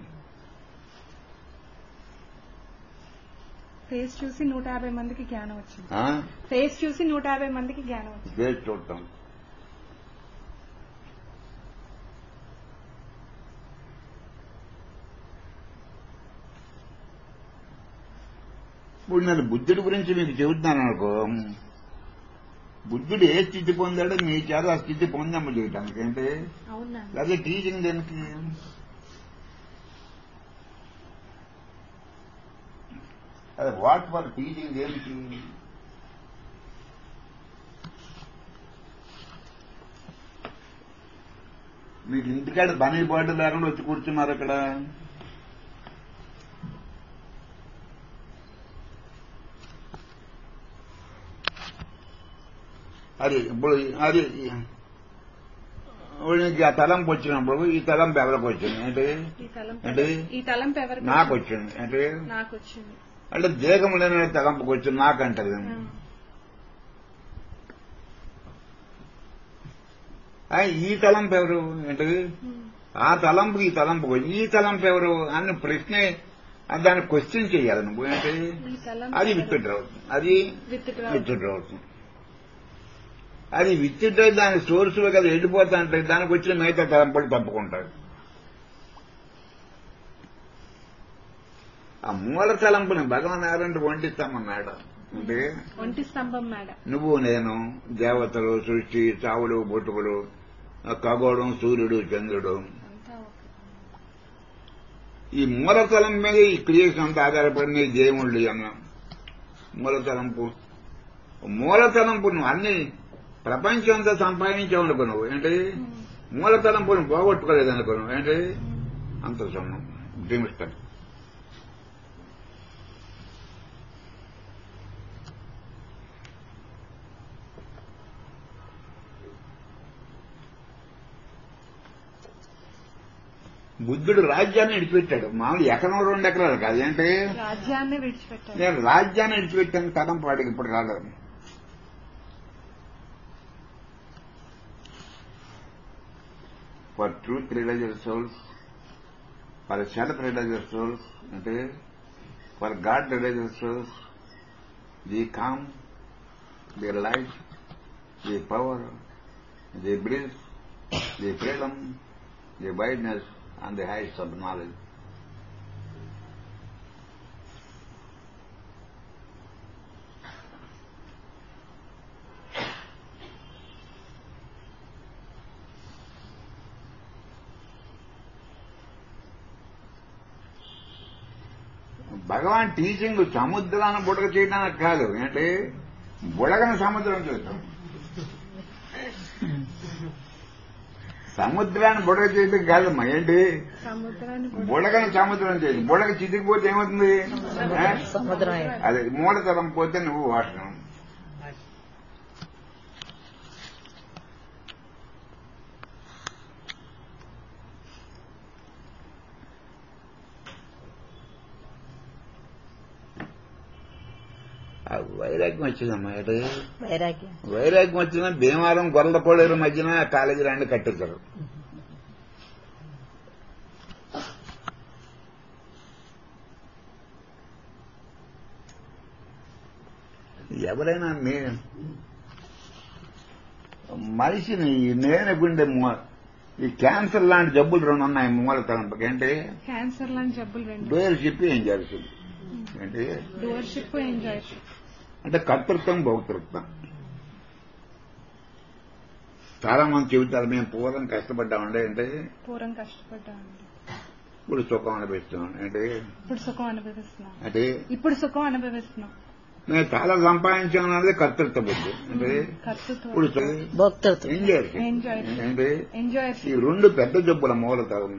ఫేస్ చూసి నూట యాభై మందికి జ్ఞానం వచ్చింది ఆ? ఫేస్ చూసి నూట యాభై మందికి జ్ఞానం వచ్చింది ఫేస్ చూడటం ఇప్పుడు నేను బుద్ధుడి గురించి మీకు చెబుతున్నాను అనుకో బుద్ధుడు ఏ స్థితి పొందాడో మీ చేత ఆ స్థితి పొందమ్మ చేయటానికి అంటే అవునా అదే టీచింగ్ దేనికి అదే వాట్ ఫర్ టీచింగ్ దేనికి మీకు ఇంటికాడ పని పాటు లేకుండా వచ్చి కూర్చున్నారు ఇక్కడ అది ఇప్పుడు అది ఇప్పుడు నీకు ఆ తలంపు వచ్చినప్పుడు ఈ తలంపు ఎవరికి వచ్చింది అంటే ఈ తలంపు ఏంటి? ఈ తలంపు ఎవరికి నాకు వచ్చింది? వచ్చింది అంటే నాకు వచ్చింది అంటే దేహం లేని తలంపుకి వచ్చింది నాకంటది ఆ. ఆ, ఈ తలంపు ఎవరు ఏంటది ఉమ్. ఆ తలంపు ఈ తలంపు ఈ తలంపు ఎవరు అన్న ప్రశ్నే దాన్ని క్వశ్చన్ చేయాలి నువ్వు ఏంటి ఈ తలంపు అది ఎవరు? విత్డ్రా అవుతుంది అది Withdraw. విత్డ్రా అవుతుంది అది విత్డ్రా దాని సోర్స్ కదా వెళ్ళిపోతా అంటే దానికి వచ్చిన మిగతా తలంపులు తప్పుకుంటాడు ఆ మూల తలంపుని భగవాన్ ఎవరంటే వండిస్తామన్నాడు అంటే ఒంటి స్తంభం మేడ నువ్వు నేను దేవతలు సృష్టి చావులు బొట్టుకులు ఆ ఖగోళం సూర్యుడు చంద్రుడు అంతా ఓకే ఈ మూలతలం మీద ఈ క్రియేషన్ అంతా ఆధారపడిన దేవుళ్ళు అన్నాం మూలతలంపు మూలతలంపు నువ్వు అన్ని ప్రపంచం అంతా సంపాదించావు అనుకో నువ్వు ఏంటి మూలతలంపును పోగొట్టుకోలేదు అనుకో నువ్వు ఏంటి అంత సొన్నం డ్రీమిస్టర్ బుద్ధుడు రాజ్యాన్ని విడిచిపెట్టాడు మామూలు ఎకరం రెండు ఎకరాలు కాదు ఏంటి రాజ్యాన్ని విడిచిపెట్టారు నేను రాజ్యాన్ని విడిచిపెట్టాను తరం పాటికి ఇప్పుడు కాదు for truth religious souls for self religious souls అంటే for God religious souls the calm the life the power the bliss the freedom the wideness and the heights of knowledge భగవాన్ టీచింగ్ సముద్రాన్ని బుడగ చేయడానికి కాదు ఏంటి బుడగని సముద్రం చేస్తాం సముద్రాన్ని బుడగ చేయడం కాదమ్మా ఏంటి సముద్రాన్ని కూడా- బుడగని సముద్రం చేయదు బుడగ చితికిపోతే ఏమవుతుంది ఆ? సముద్రం అదే మూడతరం పోతే నువ్వు వాసనం ఆ వైరాగ్యం వచ్చిందమ్మా ఎటు వైరాగ్యం వైరాగ్యం వచ్చిన భీమవరం గొర్రెల కోడేరు మధ్యన కాలేజీ రాండి కట్టించారు ఎవరైనా నే మనిషిని ఈ నేను గుండె మూల ఈ క్యాన్సర్ లాంటి జబ్బులు రెండు ఉన్నాయి మూల తలంపకి ఏంటి క్యాన్సర్ లాంటి జబ్బులు రెండు డోయర్షిప్ ఏం జరుగుతుంది ఏంటి డోర్షిప్ ఎంజాయ్ అంటే కర్తృత్వం భోక్తృత్వం చాలా మంది చెబుతారు మేము పూర్వం కష్టపడ్డామండి అంటే పూర్వం కష్టపడ్డామండి ఇప్పుడు సుఖం అనిపిస్తున్నాం అంటే ఇప్పుడు సుఖం అనుభవిస్తున్నాం అంటే ఇప్పుడు సుఖం అనుభవిస్తున్నాం మేము చాలా సంపాదించాం అనేది కర్తృత్వ బుద్ధి అంటే ఖర్చుతో ఇప్పుడు భోక్తృత్వం ఏం చేయాలి Enjoy. అంటే ఎంజాయ్ ఈ రెండు పెద్ద జబ్బుల మూలతారు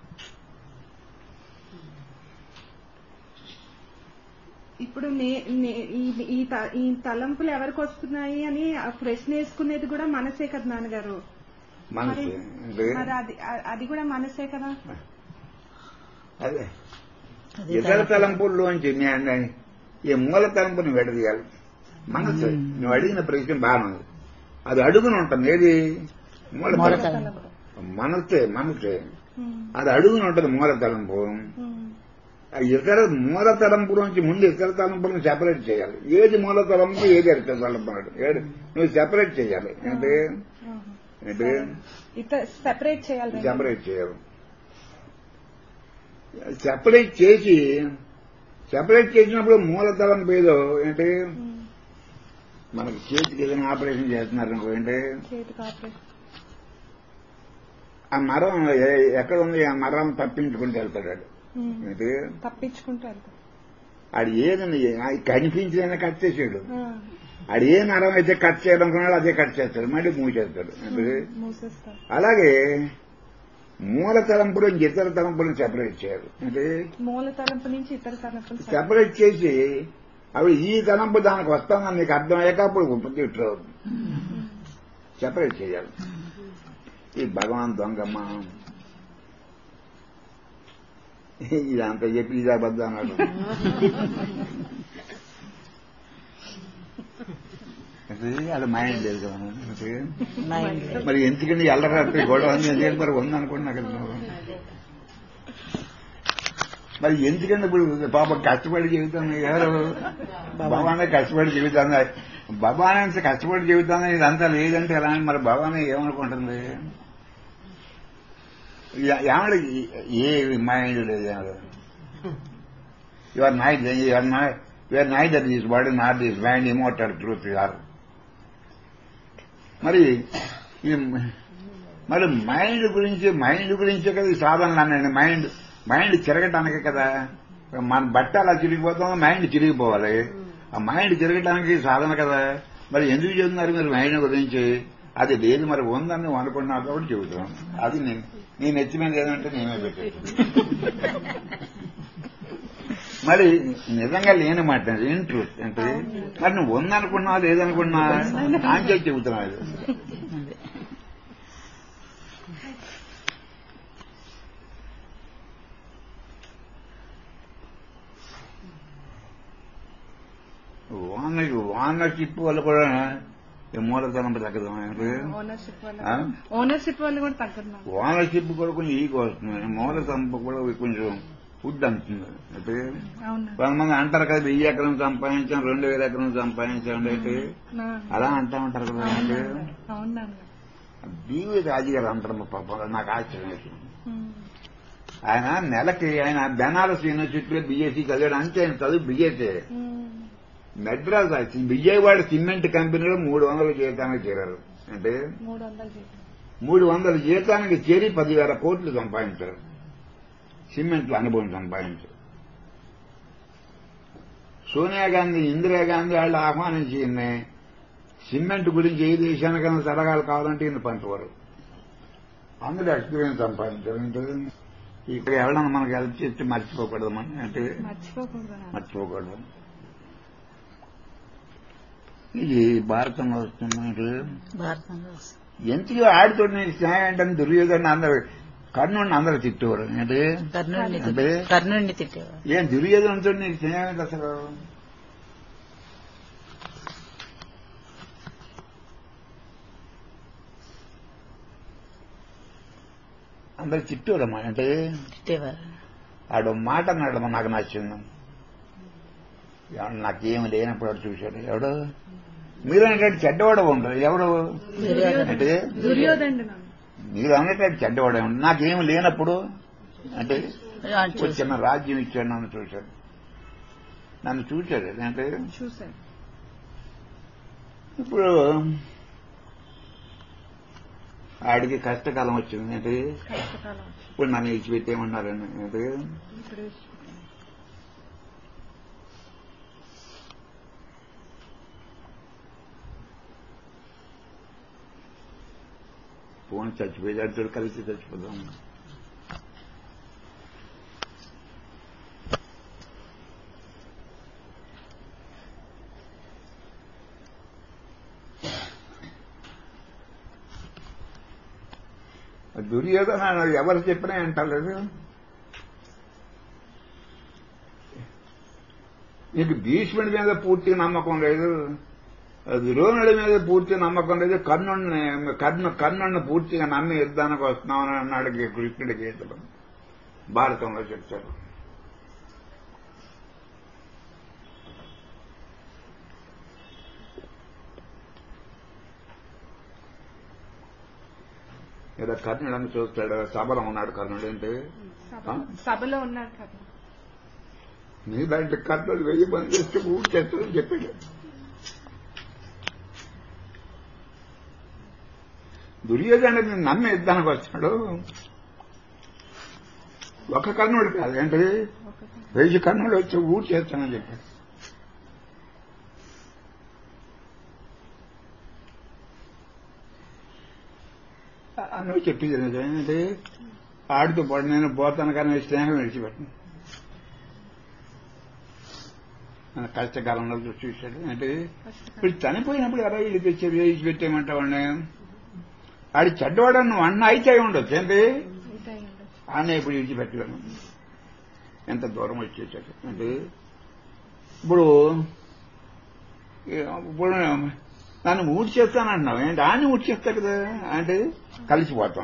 ఇప్పుడు నే- నే- ఈ- ఈ త- ఈ తలంపులు ఎవరికి వస్తున్నాయి అని ఆ ప్రశ్న వేసుకునేది కూడా మనసే కదా నాన్నగారు మనసు అంటే మరి అది అ- అది కూడా మనసే కదా అదే అది ఇతర తలంపుల్లోంచి నేను ఈ మూల తలంపుని విడదీయాలి మనసు నువ్వు అడిగిన ప్రశ్న బాగుంది అది అడుగుని ఉంటుంది ఏది మూల మూల తలంపు తలంపు. మనసే మనసే ఉమ్, అది అడుగుని ఉంటుంది మూల తలంపు ఉమ్, ఆ ఇతర మూల తలంపు నుంచి ముందు ఇతర తలంపులను సెపరేట్ చేయాలి ఏది మూల తలంపు ఏది ఇతర తలంపు అన్నట్టు ఏది నువ్వు సెపరేట్ చేయాలి ఏంటి ఆహా. ఏంటి ఇత సెపరేట్ చేయాలి రెండు. సెపరేట్ చేయాలి సెపరేట్ చేసి సెపరేట్ చేసినప్పుడు మూల తలంపు ఏదో ఏంటి ఉమ్, మనకి చేతికి ఏదైనా ఆపరేషన్ చేస్తున్నారు అనుకో ఏంటి చేతికి ఆపరేషన్ ఆ మరం ఎ- ఎక్కడ ఉంది ఆ మరం తప్పించుకుంటూ వెళ్తాడు వాడు. ఉమ్, ఏంటి తప్పించుకుంటారు ఆడు ఏదని కనిపించిన కట్ చేసాడు ఆ, ఆడు ఏ నరం అయితే కట్ చేయాలనుకున్నాడో అదే కట్ చేస్తాడు మళ్ళీ మూసేస్తాడు ఏంటి మూసేస్తారు అలాగే మూల తలంపులు ఇతర తలంపులను సెపరేట్ చేయాలి అంటే మూల తలంపు నుంచి ఇతర తలంపులు separate. సెపరేట్ చేసి అవి ఈ తలంపు దానికి వస్తానని నీకు అర్థమయ్యాక అప్పుడు ఉపతిట్టు సెపరేట్ చేయాలి ఈ భగవాన్ దొంగమ్మ ఇదంతా చెప్పి ఇది అబద్ధం అన్నాడు అది అది మైండ్ లేదు కదా అది. మైండ్ మరి ఎందుకండి ఎల్లరాత్రి గొడవ ఉంది ఎందుకంటే మరి ఉందనుకున్నా కదా నువ్వు. మరి ఎందుకంటే ఇప్పుడు పాప కష్టపడి జీవితాన్ని ఎవరు భవానే కష్టపడి జీవితాన్ని భవానే అంత కష్టపడి జీవితాన్ని ఇదంతా లేదంటే ఎలా అని మరి భవానే ఏమనుకుంటుంది ఏమడి ఏ మైండ్ లేదు you're night you're you're night that this body not this mind immortal truth you're మరి ఈ మరి మైండ్ గురించి మైండ్ గురించే కదా ఈ సాధనలు అన్నాయండి మైండ్ మైండ్ తిరగటానికి కదా మన బట్ట అలా తిరిగిపోతాం మైండ్ తిరిగిపోవాలి ఆ మైండ్ తిరగటానికి సాధన కదా మరి ఎందుకు చెబుతున్నారు మీరు మైండ్ గురించి అది లేదు మరి ఉందని నువ్వు అనుకున్నావు కాబట్టి చెబుతున్నాను అది నేను నేను ఎత్తి మీద ఏదంటే నేనే పెట్టాను మరి నిజంగా లేని మాట ఏం ట్రూత్ అంటే మరి నువ్వు ఉందనుకున్నావా లేదనుకున్నా ఆంచే చెబుతున్నావు వానకి వానకిప్పు వల్ల కూడా ఈ మూలధనం తగ్గదు ఓనర్షిప్ వల్ల ఆ? ఓనర్షిప్ వల్ల కూడా తగ్గుతున్నాం వానకిప్పు కూడా కొంచెం ఈగ వస్తుంది మూలధనం కూడా కొంచెం ఫుడ్ అంటుంది అంటే అవునా కొంతమంది అంటారు కదా వెయ్యి ఎకరం సంపాదించాం రెండు వేల ఎకరం సంపాదించాం అంటే నా- అలా అంటా ఉంటారు కదా అంటే అవునా బీవీ రాజు గారు అంటారు మా పాప నాకు ఆశ్చర్యం వేసింది. ఉమ్. ఆయన నెలకి ఆయన బెనారస్ యూనివర్సిటీలో బీఎస్సీ చదివాడు అంతే ఆయన చదువు బీఎస్సీ ఉమ్. మెడ్రాస్ ఆ విజయవాడ సిమెంట్ కంపెనీలో మూడు వందల జీతానికి చేరారు అంటే మూడు వందలు జీతం మూడు వందల జీతానికి చేరి పదివేల కోట్లు సంపాదించారు సిమెంట్లో అనుభవం సంపాదించారు సోనియా గాంధీ ఇందిరాగాంధీ వాళ్ళు ఆహ్వానించి ఈయన్ని సిమెంట్ గురించి ఏ దేశానికైనా సలహాలు కావాలంటే ఈయన పంచేవారు అందులో ఎక్స్పీరియన్స్ సంపాదించారు అంటే ఇక్కడ ఎవరైనా మనకు హెల్ప్ చేస్తే మర్చిపోకూడదు మనం అంటే మర్చిపోకూడదు నాన్న. మర్చిపోకూడదు ఇది భారతంలో వస్తున్నట్టు భారతంలో ఎందుకు ఆడితో నేను స్నేహం ఏంటని దుర్యోధన అందరు కర్ణుడిని అందరూ తిట్టేవారు ఏంటి కర్ణుడిని అంటే తిట్టే- కర్ణుడిని తిట్టేవారు ఏం దుర్యోధనతో నీకు స్నేహం ఏంటి అసలు అందరు చిట్టూరమ్మా అంటే తిట్టేవారు ఆడు మాట అన్నాడు నాకు నచ్చింది ఎవడు నాకేం లేనప్పుడు వాడు చూశాడు ఎవడు మీరు అనేటట్టు చెడ్డవాడు ఉండదు ఎవడు అంటే దుర్యోధనుడు నాన్న మీరు అనేటట్టు చెడ్డవాడే ఉండదు నాకేం లేనప్పుడు అంటే వాడు ఒక చూసి చిన్న రాజ్యం ఇచ్చాడు నన్ను చూశాడు నన్ను చూశాడు అంటే చూశాను ఇప్పుడు ఆడికి కష్టకాలం వచ్చింది అంటే కష్టకాలం వచ్చింది. ఇప్పుడు నన్ను ఇచ్చిపెట్టేయమన్నారండి అంటే ఇప్పుడు ఫోన్ చచ్చిపోయేదాడితో కలిసి చచ్చిపోదాం దుర్యోధన ఎవరు చెప్పినా అంటలేదు నీకు భీష్ముడి మీద పూర్తి నమ్మకం లేదు ద్రోణుడి మీద పూర్తి నమ్మకం లేదు కర్ణుడిని కర్ణ కర్ణుడిని పూర్తిగా నమ్మి యుద్ధానికి వస్తున్నామని అన్నాడు గీ- కృష్ణుడి గీతలు భారతంలో చెప్తారు ఏదో కర్ణుడు అని చూస్తాడు సబలం ఉన్నాడు కర్ణుడు ఏంటి సభ- సభలో ఉన్నారు కదా నీలాంటి కర్ణుడు వెయ్యి మంది చేస్తే ఊరు చేస్తాడని చెప్పాడు దుర్యోధనుడు నిన్ను నమ్మి యుద్ధానికి వస్తాడు ఒక కర్ణుడు కాదు ఏంటి ఒకటి వెయ్యి కర్ణుడు వచ్చి ఊరు చేస్తానని చెప్పాడు ఆ, నువ్వు చెప్పింది ఏంటంటే ఆడితో పాటు నేను పోతాను కానీ స్నేహం విడిచిపెట్టను మన కష్టకాలంలో చూశాడు అంటే కష్టకాలం ఇప్పుడు చనిపోయినప్పుడు ఎలా ఇల్లు తెచ్చి వేసి పెట్టేయమంటావాడిని ఆడి చెడ్డవాడు నువ్వు అన్న అయితే అయి ఉండొచ్చు ఏంటి ఇదే అయి ఉండొచ్చు. ఆనే ఇప్పుడు విడిచిపెట్టలేను ఎంత దూరం వచ్చేసాడు అంటే ఇప్పుడు ఇప్పుడు నన్ను ఊడి చేస్తానంటున్నావు ఏంటి ఆని ఊడి చేస్తా కదా అంటే కలిసిపోతాం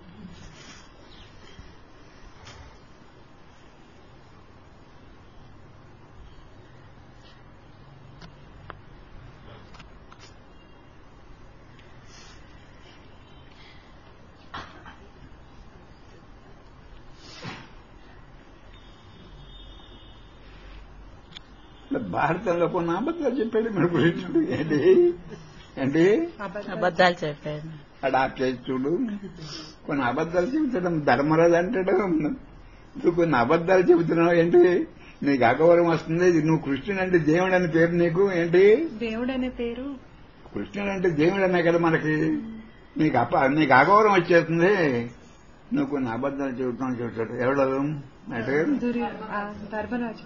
భారతంలో కొన్ని అబద్ధాలు చెప్పాడు మన కృష్ణుడు ఏంటి ఏంటి అబద్ధాలు. అబద్ధాలు చెప్పారు ఆడ ఆ చేసి చూడు కొన్ని అబద్ధాలు చెబుతాడు ధర్మరాజు అంటాడు నువ్వు కొన్ని అబద్ధాలు చెబుతున్నావు ఏంటి నీకు అగౌరవం వస్తుంది నువ్వు కృష్ణుడు అంటే దేవుడు అని పేరు నీకు ఏంటి దేవుడు అనే పేరు కృష్ణుడు అంటే దేవుడు అనే కదా మనకి నీకు అప్ప నీకు అగౌరవం వచ్చేస్తుంది నువ్వు కొన్ని అబద్ధాలు చెబుతున్నావు చెబుతాడు ఎవడు అంటే దుర్యో ఆ, ధర్మరాజు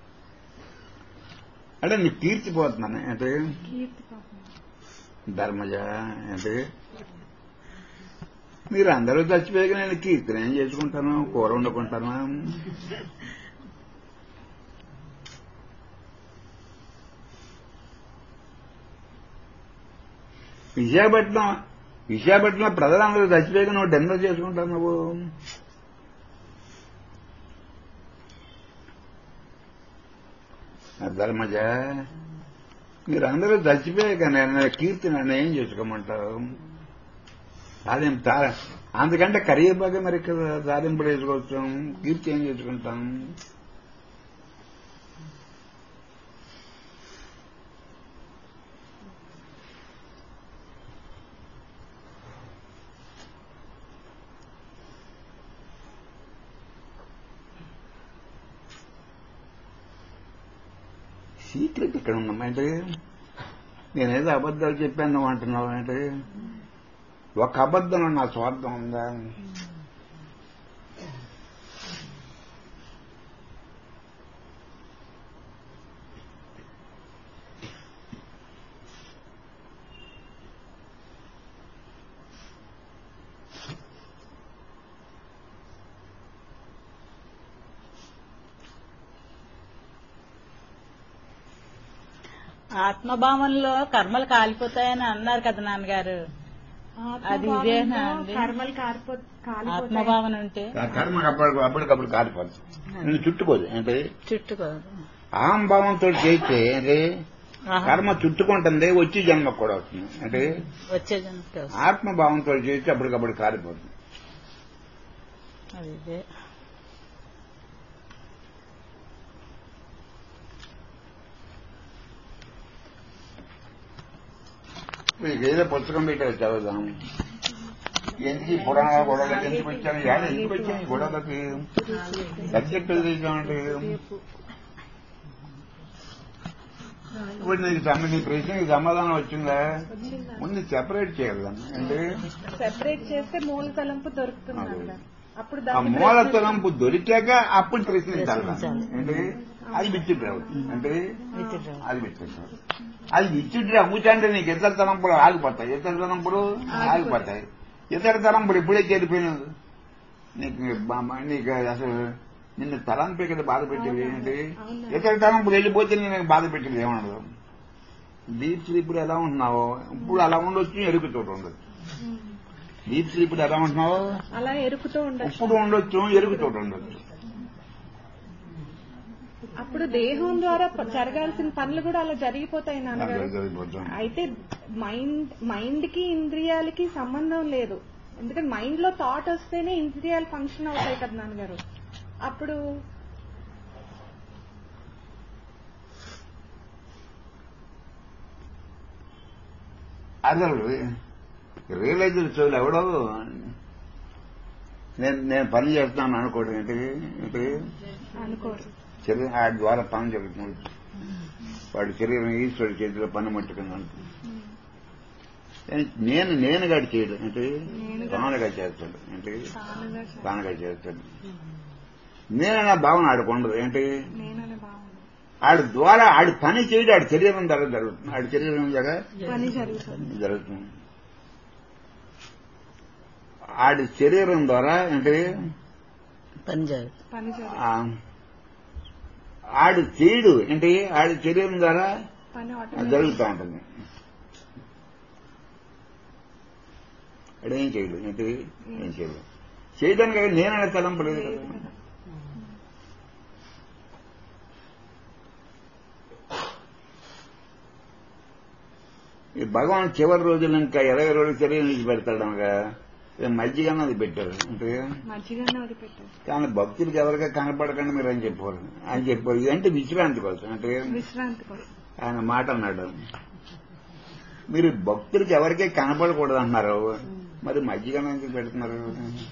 అంటే నీకు తీర్చిపోతున్నాను అంటే కీర్తి పాపం ధర్మజ అంటే మీరు అందరూ చచ్చిపోయాక నేను కీర్తన ఏం చేసుకుంటాను కూర వండుకుంటాను విశాఖపట్నం విశాఖపట్నంలో ప్రజలందరూ చచ్చిపోయాక నువ్వు డిన్నర్ చేసుకుంటావు నువ్వు ఆ ధర్మజ మీరందరూ చచ్చిపోయాక నేను కీర్తి నన్ను ఏం చేసుకోమంటారు అదేం తా అందుకంటే కరివేపాక మరి ఇక్కడ తాలింపులు వేసుకోవచ్చు కీర్తి ఏం చేసుకుంటాం సీక్రెట్ ఇక్కడ ఉందమ్మా అంటే నేనేదో అబద్ధాలు చెప్పాను నువ్వు అంటున్నావు అంటే ఒక అబద్ధంలో నా స్వార్థం ఉందా ఆత్మభావంలో కర్మలు కాలిపోతాయని అన్నారు కదా నాన్నగారు అది ఇదేనా అండి? కర్మలు కారిపో కాలిపోతాయి ఆత్మభావన ఉంటే కర్మ అప్పటికి అప్పటికప్పుడు కారిపోతుంది నేను చుట్టుకోదు అంటే చుట్టుకోదు అహంభావంతో చేస్తే అంటే ఆహా. కర్మ చుట్టుకుంటుంది వచ్చి జన్మ కూడా వస్తుంది అంటే వచ్చే జన్మకి వస్తుంది. ఆత్మభావంతో చేస్తే అప్పటికప్పుడు కారిపోతుంది అది ఇదే మీకు ఏదో పుస్తకం పెట్టారు చదువుదాం ఎందుకు ఈ పురాణాలు గొడవలకి ఎందుకు వచ్చాను యాడ ఎందుకు వచ్చాను ఈ గొడవలకి సబ్జెక్ట్ అంటే ఇప్పుడు నీకు సంబంధించిన నీ ప్రశ్నకి సమాధానం వచ్చిందా ముందు సెపరేట్ చేయాలి దాన్ని. అంటే సెపరేట్ చేస్తే మూల తలంపు దొరుకుతుంది అదే. అంటారు. అప్పుడు ఆ దాన్ని మూల ప్రశ్నించాలి. తలంపు దొరికాక అప్పుడు ప్రశ్నించాలి ప్రశ్నించాలి. అంటే అది విచ్చిడ్రా అంటే విత్డ్రా. అది విచ్చిడ్రా అది విచ్చిడ్రా అమ్ముచంటే నీకు ఇతర తలంపులు ఆగిపోతాయి ఇతర తలంపులు ఆగిపోతాయి ఇతర తలంపులు ఇప్పుడే చేరిపోయినది నీకు బా- బా- నీకు అసలు నిన్ను తలంపే కదా బాధ పెట్టేది ఏంటి అవునా. ఇతర తలంపులు వెళ్ళిపోతే నేను బాధ పెట్టేది ఏమనదు డీప్ స్లీప్ ఎలా ఉంటున్నావో ఇప్పుడు అలా ఉండొచ్చు ఎరుకు చోటు ఉండొచ్చు ఉమ్. డీప్ స్లీప్ ఎలా ఉంటున్నావో అలా ఎరుకుతూ ఉండొచ్చు ఇప్పుడు ఉండొచ్చు ఎరుకు చోటు ఉండొచ్చు అప్పుడు దేహం ద్వారా ప- జరగాల్సిన పనులు కూడా అలా జరిగిపోతాయి నాన్నగారు జరిగిపోతుంది అయితే మైండ్ మైండ్ కి ఇంద్రియాలకి సంబంధం లేదు ఎందుకంటే మైండ్ లో థాట్ వస్తేనే ఇంద్రియాలు ఫంక్షన్ అవుతాయి కదా నాన్నగారు అప్పుడు అసలు రియలైజర్ చోలు ఎవడో నేను నేను పని చేస్తున్నాను అనుకోవడం ఏంటి ఏంటి అనుకోరు శరీరం ఆ ద్వారా పని జరుగుతుంది వాడి శరీరం ఈశ్వరుడి చేతిలో పని మట్టుకుంది నేను నేనుగా చేయడు ఏంటి నేనుగా. తానుగా చేస్తాడు ఏంటి తానుగా చే- తానుగా చేస్తాడు నేనన్నా భావన ఆడుకుండదు ఏంటి నేననే భావన ఆడి ద్వారా ఆడి పని చేయడు ఆడి శరీరం ద్వారా జరుగుతుంది ఆడి శరీరం ద్వారా పని జరుగుతుంది జరుగుతుంది ఆడి శరీరం ద్వారా అంటే పని జరుగుతుంది పని జరుగుతుంది ఆ, ఆడు చేయడు ఏంటి ఆడి శరీరం ద్వారా పని అది ఆటోమేటిక్ జరుగుతూ ఉంటుంది ఆడేం చేయడు ఏంటి ఏం చేయడు చేయడానికి నేననే తలంపు లేదు కదా ఈ భగవాన్ చివరి రోజులు ఇంకా ఇరవై రోజులు శరీరం నుంచి పెడతాడు అనగా మజ్జిగన్న అది పెట్టారు అంటే మజ్జిగన్న వదిలిపెట్టారు కానీ భక్తులకి ఎవరిగా కనపడకండి మీరు అని చెప్పారు అని చెప్పారు ఇదంటే విశ్రాంతి కోసం అంటే విశ్రాంతి కోసం ఆయన మాట అన్నాడు మీరు భక్తులకి ఎవరికీ కనపడకూడదు అంటున్నారు మరి మజ్జిగ ఎందుకు పెడుతున్నారు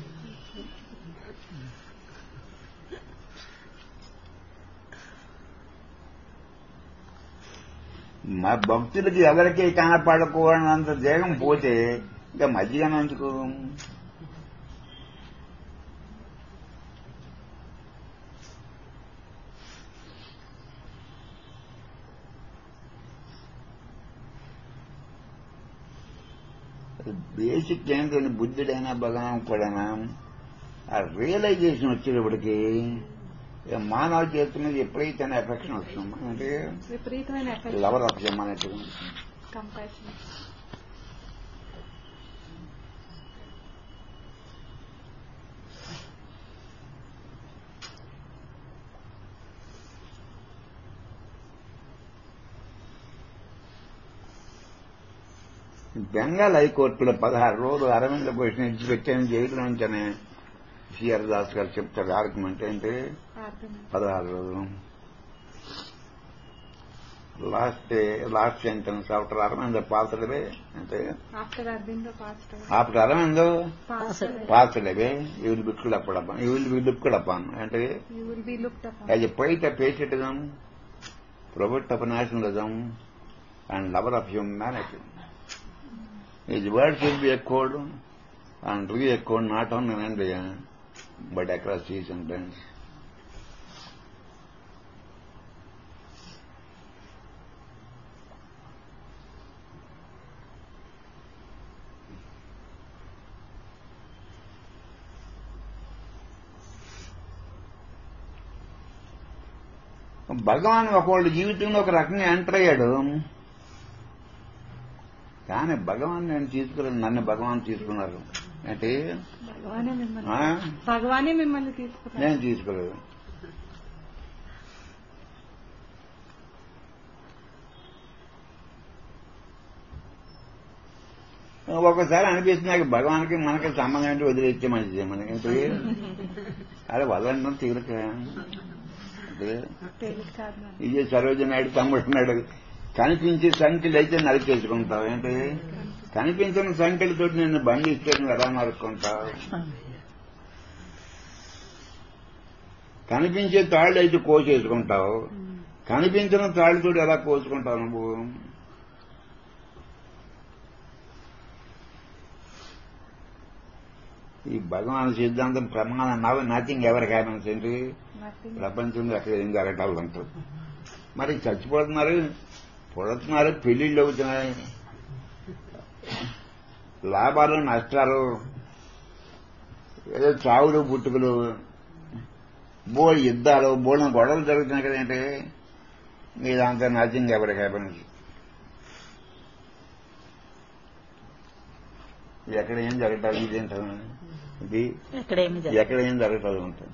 మా భక్తులకి ఎవరికి కనపడకూడనంత దేహం పోతే ఇంకా మజ్జిగ ఎందుకు బేసిక్ ఏంటంటే బుద్ధుడైనా భగవాన్ కూడా ఆ రియలైజేషన్ వచ్చేటప్పటికి ఇక మానవ చేతి మీద ఎప్పుడైతే ఎఫెక్షన్ వస్తుంది అంటే విపరీతమైన ఎఫెక్ట్ లవర్ ఆఫ్ జమ్ అన్నట్టు కంపాషన్ బెంగాల్ హైకోర్టులో పదహారు రోజులు అరవింద ఘోషణ ఇచ్చిపెట్టాను జైలు నుంచనే సిఆర్ దాస్ గారు చెప్తారు ఆర్గ్యుమెంట్ ఏంటి పదహారు రోజులు last last sentence after Aravinda పాత్రలే అంటే after Aurobindo past after Aravinda past పాత్రలే యూ విల్ బిక్కుడ్ అప్పుడు you will be looked upon అంటే you will be looked up as a poet of patriotism, prophet of nationalism, and lover of humanity. His words will be echoed and re-echoed not only in India, but across seas and lands. భగవాన్ ఒకళ్ళ జీవితంలో ఒక రకంగా enter అయ్యాడు కానీ భగవాన్ నేను తీసుకున్నాను నన్ను భగవాన్ తీసుకున్నారు అంటే భగవానే మిమ్మల్ని ఆ? భగవానే మిమ్మల్ని తీసుకున్నారు నేను తీసుకోలేదు ఒకసారి అనిపిస్తుంది నాకు భగవానికి మనకి సంబంధం ఏంటి వదిలేస్తే మంచిది మనకి అంటే అదే వదలంటాం తీరిక అంటే తేలిక కాదు నాన్న. ఇదే సరోజ నాయుడు తమ్ముడు ఉన్నాడు కనిపించే సంఖ్యలు అయితే నరికేసుకుంటావు ఏంటి కనిపించిన సంఖ్యలతో నేను బండి ఇస్తే నువ్వు ఎలా నరుక్కుంటావు కనిపించే తాళ్ళు అయితే కోసేసుకుంటావు కనిపించిన తాళ్ళతో ఎలా కోసుకుంటావు నువ్వు ఈ భగవాన్ సిద్ధాంతం ప్రమాణం నవ్ నథింగ్ ఎవర్ హ్యాపెన్స్ ఏంటి Nothing. ప్రపంచంలో ఎక్కడ ఏం జరగటాలంటూ మరి చచ్చిపోతున్నారు పుడుతున్నారు పెళ్లిళ్ళు అవుతున్నాయి లాభాలు నష్టాలు ఏదో చావులు పుట్టుకలు బోల్ యుద్ధాలు బోల్ని గొడవలు జరుగుతున్నాయి కదేంటి ఇదంతా నథింగ్ ఎవరి హ్యాపెన్స్ ఎక్కడ ఏం జరగటాలు ఇదేంటో ఇది ఎక్కడేమి ఎక్కడ ఏం జరగటాలు ఉంటాయి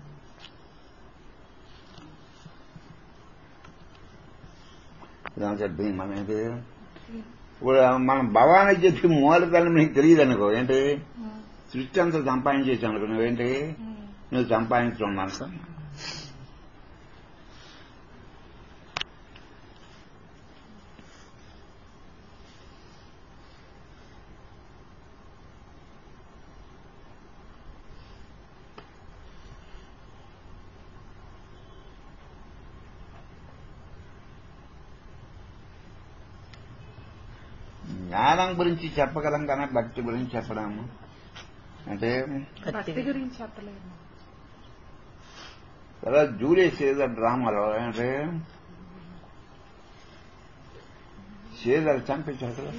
ఇదంతా చెప్పింది మనం ఏంటి ఇప్పుడు మనం భవానీ చెప్పి మూలకల్ని నీకు తెలియదు అనుకో ఏంటి ఉమ్. సృష్టి అంతా సంపాదించేసావు అనుకో నువ్వేంటి ఉమ్. నువ్వు సంపాదించున్నాను జ్ఞానం గురించి చెప్పగలం కానీ భక్తి గురించి చెప్పడము అంటే భక్తి గురించి చెప్పలేదు కదా జూలియస్ సీజర్ డ్రామాలో అంటే సీజర్ చంపించారు కదా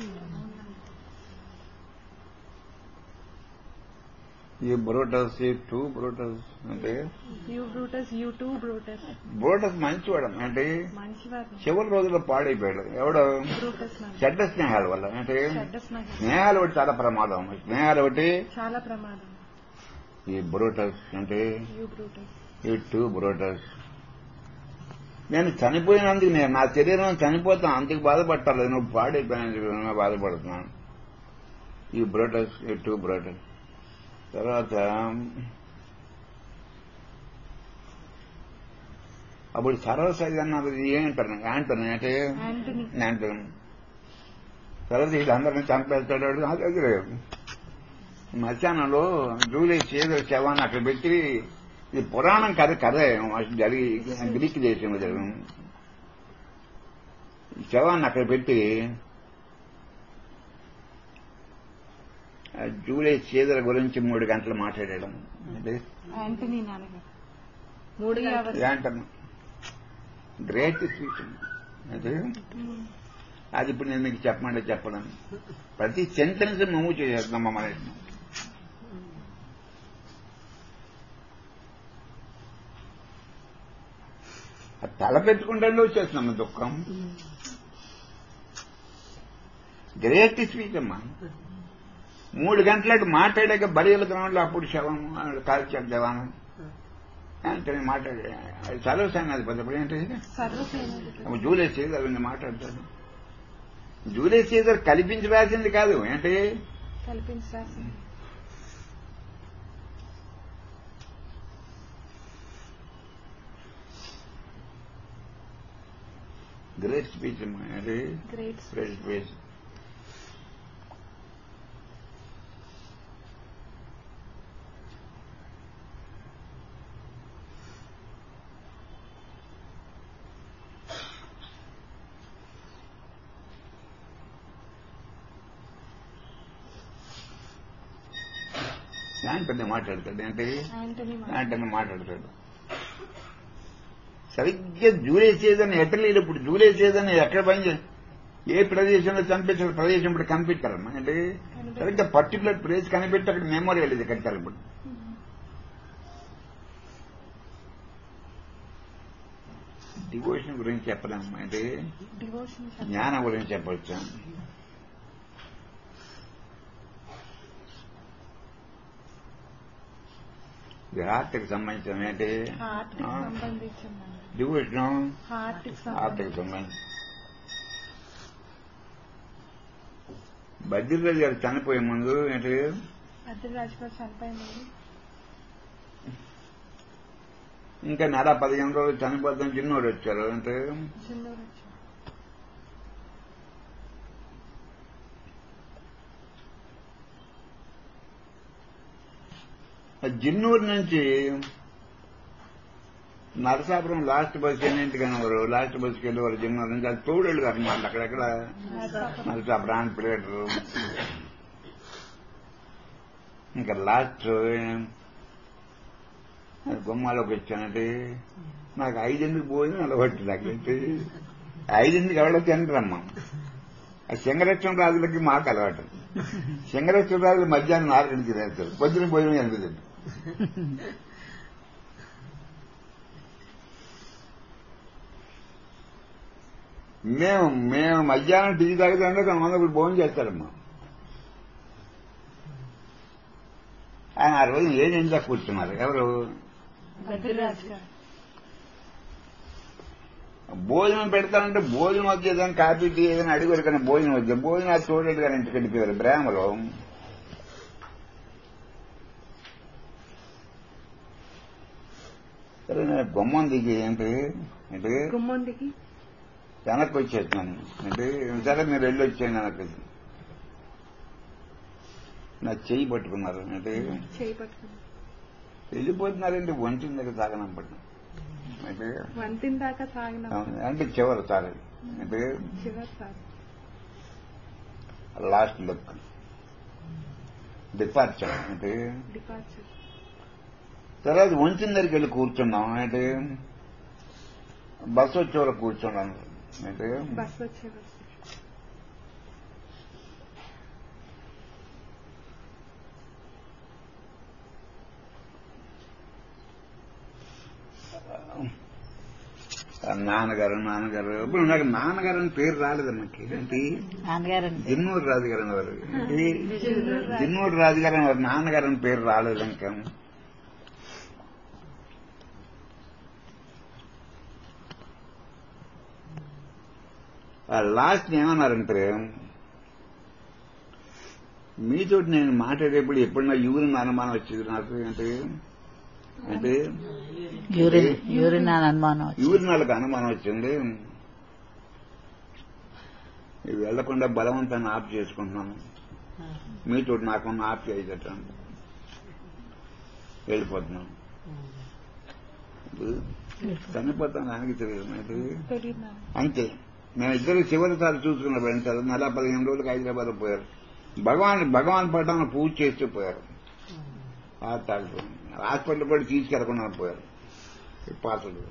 ఈ బ్రోటస్ ఈ టూ బ్రోటస్ అంటే you Brutus you too Brutus Brutus మంచివాడు అంటే మంచివారు చివరి రోజుల్లో పాడైపోయాడు ఎవడు బ్రూటస్ నాన్న. చెడ్డ స్నేహాల వల్ల అంటే చెడ్డ స్నేహం స్నేహాలు ఒకటి చాలా ప్రమాదం స్నేహాలు ఒకటి చాలా ప్రమాదం ఈ బ్రోటస్ అంటే యూ బ్రూటస్ ఈ టూ బ్రోటస్ నేను చనిపోయినందుకు నేను నా శరీరం చనిపోతాను అందుకు బాధపట్టాలి నువ్వు పాడైపోయినందుకు నేను బాధపడుతున్నాను ఈ బ్రోటస్ ఈ టూ బ్రోటస్ తర్వాత అప్పుడు సర్వసైజ్ అన్నది ఏంటారు యాంటోని అంటే యాంటనీ యాంటోని తర్వాత వీళ్ళందరినీ చంపేస్తాడు అది అది లేదు మధ్యాహ్నంలో జూలై చేదో శవాన్ని అక్కడ పెట్టి ఇది పురాణం కథ కథ జరిగి గ్రీక్ దేశంలో జరిగింది ఈ శవాన్ని అక్కడ పెట్టి ఆ జూలై సీజర్ గురించి మూడు గంటలు మాట్లాడడం అంటే యాంటనీ నాన్నగారు మూడు ఏంటన్నా గ్రేట్ స్పీచ్ అంటే అది ఇప్పుడు నేను మీకు చెప్పమంటే చెప్పడం ప్రతి సెంటెన్స్ మూవ్ చేసేస్తున్నాం మమ్మల్ని ఆ తల పెట్టుకుంటే వచ్చేస్తున్నాం దుఃఖం గ్రేట్ స్పీచ్ అమ్మా మూడు గంటలకు మాట్లాడాక బరియల గ్రౌండ్లో అప్పుడు శవం కాల్చారు జవాను అంటే మాట్లాడే సర్వసైన్యాది పదప్పుడు ఏంటి సర్వసేన జూలియస్ సీజర్ గురించి మాట్లాడతాడు జూలియస్ సీజర్ కల్పించి రాసింది కాదు ఏంటి కల్పించాల్సి గ్రేట్ స్పీచ్ ఏంటి గ్రేట్ గ్రేట్ స్పీచ్ యాంటనీ మాట్లాడతాడు ఏంటి యాంటనీ యాంటనీ మాట్లాడతాడు సరిగ్గా జూలై సీజన్ ఎటలీలు ఇప్పుడు జూలై సీజన్ ఎక్కడ పని చే- ఏ ప్రదేశంలో చంపించిన ప్రదేశం ఇప్పుడు కనిపెట్టారమ్మా అంటే సరిగ్గా పర్టికులర్ ప్లేస్ కనిపెట్టి అక్కడ మెమోరియల్ ఇది కట్టారు ఇప్పుడు డివోషన్ గురించి చెప్పలేమ్మా అంటే డివోషన్ జ్ఞానం గురించి చెప్పవచ్చు ఇది హార్ట్కి సంబంధించిన ఏంటి హార్ట్ కి సంబంధించిందండి డివోషన్ హార్ట్ కి హార్ట్కి సంబంధించి సంబంధించి బద్రీరాజు గారు చనిపోయే ముందు ఏంటి అద్రిరాజు గారు చనిపోయిందండి ఇంకా నెల పదిహేను రోజులు చనిపోతాం చిన్నోడు వచ్చారు అంటే చిన్నూరు వచ్చారు ఆ జిన్నూరు నుంచి నరసాపురం లాస్ట్ బస్ ఎన్నింటికి అనేవారు లాస్ట్ బస్కి వెళ్ళేవారు జిన్నూరు నుంచి అది తోడేళ్ళు అనమాట అక్కడెక్కడ నరసాపురం అని పిల్లలు ఇంకా లాస్ట్ గుమ్మాలోకి వచ్చానంటే నాకు ఐదెందుకు పోయినా అలవాటు నాకేంటి ఐదెందుకు ఎవరో తినరమ్మా ఆ సింగరక్షణ రాజులకి మాకు అలవాటు సింగరక్షణ రాజులు మధ్యాహ్నం నాలుగింటికి తినేస్తారు పొద్దున భోజనం ఎనిమిది మేము మేము మధ్యాహ్నం టీ తాగుతుంటే కొంతమంది ఒకరు భోజనం చేస్తారమ్మా ఆయన ఆ రోజు ఏం ఎంజా కూర్చున్నారు ఎవరు అద్రిరాజు గారు భోజనం పెడతానంటే భోజనం వచ్చేదని కాఫీ టీ ఏదైనా అడిగారు కానీ భోజనం వచ్చే భోజనం అది చూడండి గారు ఇంటికి వెళ్ళిపోయారు బ్రాహ్మలో సరే నేను గుమ్మం దిగి ఏంటి ఏంటి గుమ్మందికి వెనక్కి వచ్చేస్తున్నాను ఏంటి సరే మీరు వెళ్ళి వచ్చేయండి వెనక్కి నా చెయ్యి పట్టుకున్నారు ఏంటి చేయి పట్టుకుని వెళ్ళిపోతున్నారండి ఒంటి దగ్గర తాగనంపట్టు అంటే వంతిన దాకా సాగిన అంటే చివరి సారి అంటే చివరి సార్ లాస్ట్ లుక్ డిపార్చర్ అంటే డిపార్చర్ తర్వాత వంచిన దగ్గరికి వెళ్ళి కూర్చున్నాం అంటే బస్సు వచ్చే వరకు కూర్చున్నాను అంటే బస్ వచ్చే బస్ నాన్నగారు నాన్నగారు ఇప్పుడు నాకు నాన్నగారు అని పేరు రాలేదు మనకి ఏంటి నాన్నగారండి జిన్నూరు రాజుగారు అనేవారు ఏంటి? జిన్నూరు రాజుగారు అనేవారు నాన్నగారు అని పేరు రాలేదు ఇంకా లాస్ట్ ఏమన్నారంటే మీతో నేను మాట్లాడేప్పుడు ఎప్పుడన్నా యూరిన్ అనుమానం వచ్చేది నాకు అంటే అంటే యూరిన్ యూరిన్ అని అనుమానం వచ్చింది. యూరిన్ వాళ్ళకి అనుమానం వచ్చింది ఇది వెళ్లకుండా బలవంతాన్ని ఆఫ్ చేసుకుంటున్నాను మీతో నాకున్న ఆఫ్ చేయదట వెళ్ళిపోతున్నాను ఇప్పుడు చనిపోతాను ఆయనకి తెలియదు నాకు తెలియదు నాకు. అంతే మేము ఇద్దరు చివరిసారి చూసుకున్నప్పుడు ఎంత నెల పదిహేను రోజులకు హైదరాబాద్ పోయారు భగవాన్ భగవాన్ పటాన్ని పూజ చేస్తూ పోయారు హాస్పిటల్ హాస్పిటల్ కూడా తీసుకెళ్లకుండా పోయారు ఈ పాటలు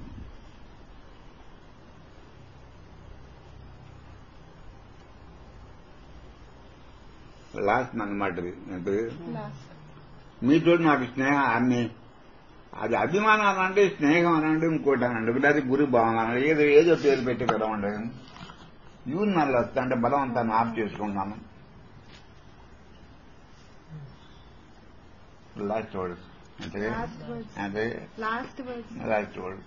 లాస్ట్ అన్నమాట ఇది అంటే లాస్ట్ మీతో నాకు స్నేహం అన్ని అది అభిమానం అనండి స్నేహం అనండి ఇంకోటి అనండి లేదా గురి భావం అనండి ఏదో ఏదో పేరు పెట్టి పిలవండి యూన్ నల్ల వస్తా అంటే బలవంతాన్ని ఆఫ్ చేసుకుంటాను లాస్ట్ వర్డ్ అంటే లాస్ట్ వర్డ్స్ అంటే లాస్ట్ వర్డ్స్ లాస్ట్ వర్డ్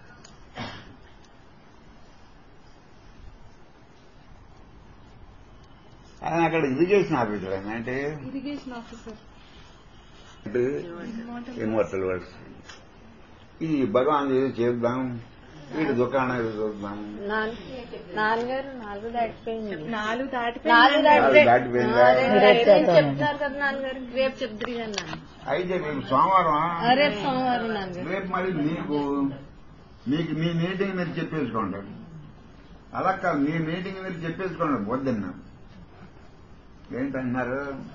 ఆయన అక్కడ ఇరిగేషన్ ఆఫీసర్ ఆయన అంటే ఇరిగేషన్ ఆఫీసర్ అంటే ఇమ్మోర్టల్ వర్డ్స్ ఇది భగవాన్ ఏదో చేద్దాం వీడి దుకాణం ఏదో చూద్దాం నాన్నగారు నాలుగు దాటిపోయింది నాలుగు నాలుగు దాటిపోయింది దాటిపోయింది దాటిపోయిందా? ఆ, రేపు రేపు రేపు చేద్దాం. చెప్తున్నారు కదా నాన్నగారు రేపు చెప్తురు కదా నాన్న అయితే రేపు సోమవారం ఆ, రేపు సోమవారం నాన్నగారు రేపు మరి మీకు మీకు మీ మీటింగ్ మీరు చెప్పేసుకోండి అలా కాదు మీ మీటింగ్ మీరు చెప్పేసుకోండి పొద్దున్న ఏంటన్నారు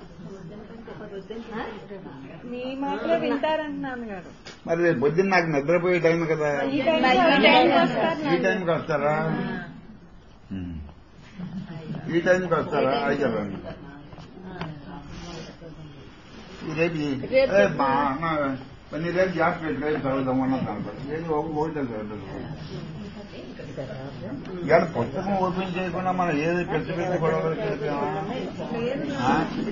మీ మాటలో వింటారంటున్నాను గారు మరి రేపు పొద్దున్న నాకు నిద్రపోయే టైం కదా ఈ టైంకి వస్తారు ఈ టైంకి వస్తారా ఉమ్. ఈ టైంకి వస్తారా అయితే రండి ఈ రేపు ఈ- రేపు ఏ, మా అమ్మ నీ రేపు జాబ్ పెట్టి రేపు చదువుదాం అన్నది అనుకో. ఏది ఒక ఒకటి చదువుతుంది ఇవాళ పుస్తకం ఓపెన్ చేయకుండా మనం ఏది పెద్ద పెద్ద గొడవలు చేసామా ఆ?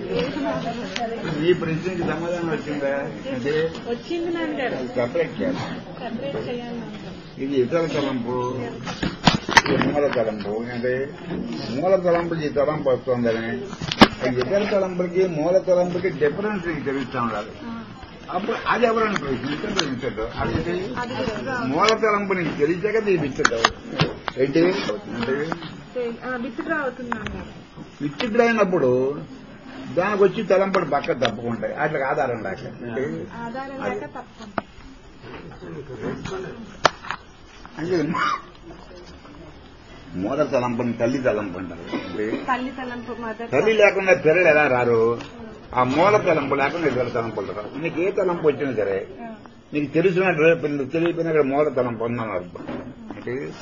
ఈ ప్రశ్నకి సమాధానం వచ్చిందా అంటే వచ్చింది నాన్నగారు సపరేట్ చేయాలి సెపరేట్ చేయాలి నాన్నగారు ఇది ఇతర తలంపు ఇది మూల తలంపు అంటే మూల తలంపుకి ఈ తలంపు వస్తుందని ఈ ఇతర తలంపులకి మూల తలంపుకి డిఫరెన్స్ నీకు తెలుస్తా ఉండాలి అప్పుడు అది ఎవరైనా ప్రశ్నించారు ప్రశ్నించదు అది ఏంటి? అది విత్డ్రా మూల తలంపు నీకు తెలిసాక తీపిచ్చదు ఏంటి అంటే విత్డ్రా అవుతుంది నాన్నగారు విచ్చిద్ర అయినప్పుడు దానికి వచ్చి తలంపులు పక్క తప్పుకుంటాయి అట్లా ఆధారం లేక అంటే ఆధారం లేక తప్పకుండా అంటే మూల తలంపుని తల్లి తలంపు అంటారు అంటే తల్లి తలంపు మదర్ తల్లి లేకుండా పిల్లలు ఎలా రారు ఆ మూల తలంపు లేకుండా ఇద్దరు తలంపులు రారు నీకు ఏ తలంపు వచ్చినా సరే నీకు తెలిసినట్టు తెలియపోయినా ఇక్కడ మూల తలంపు ఉందని అర్థం అంటే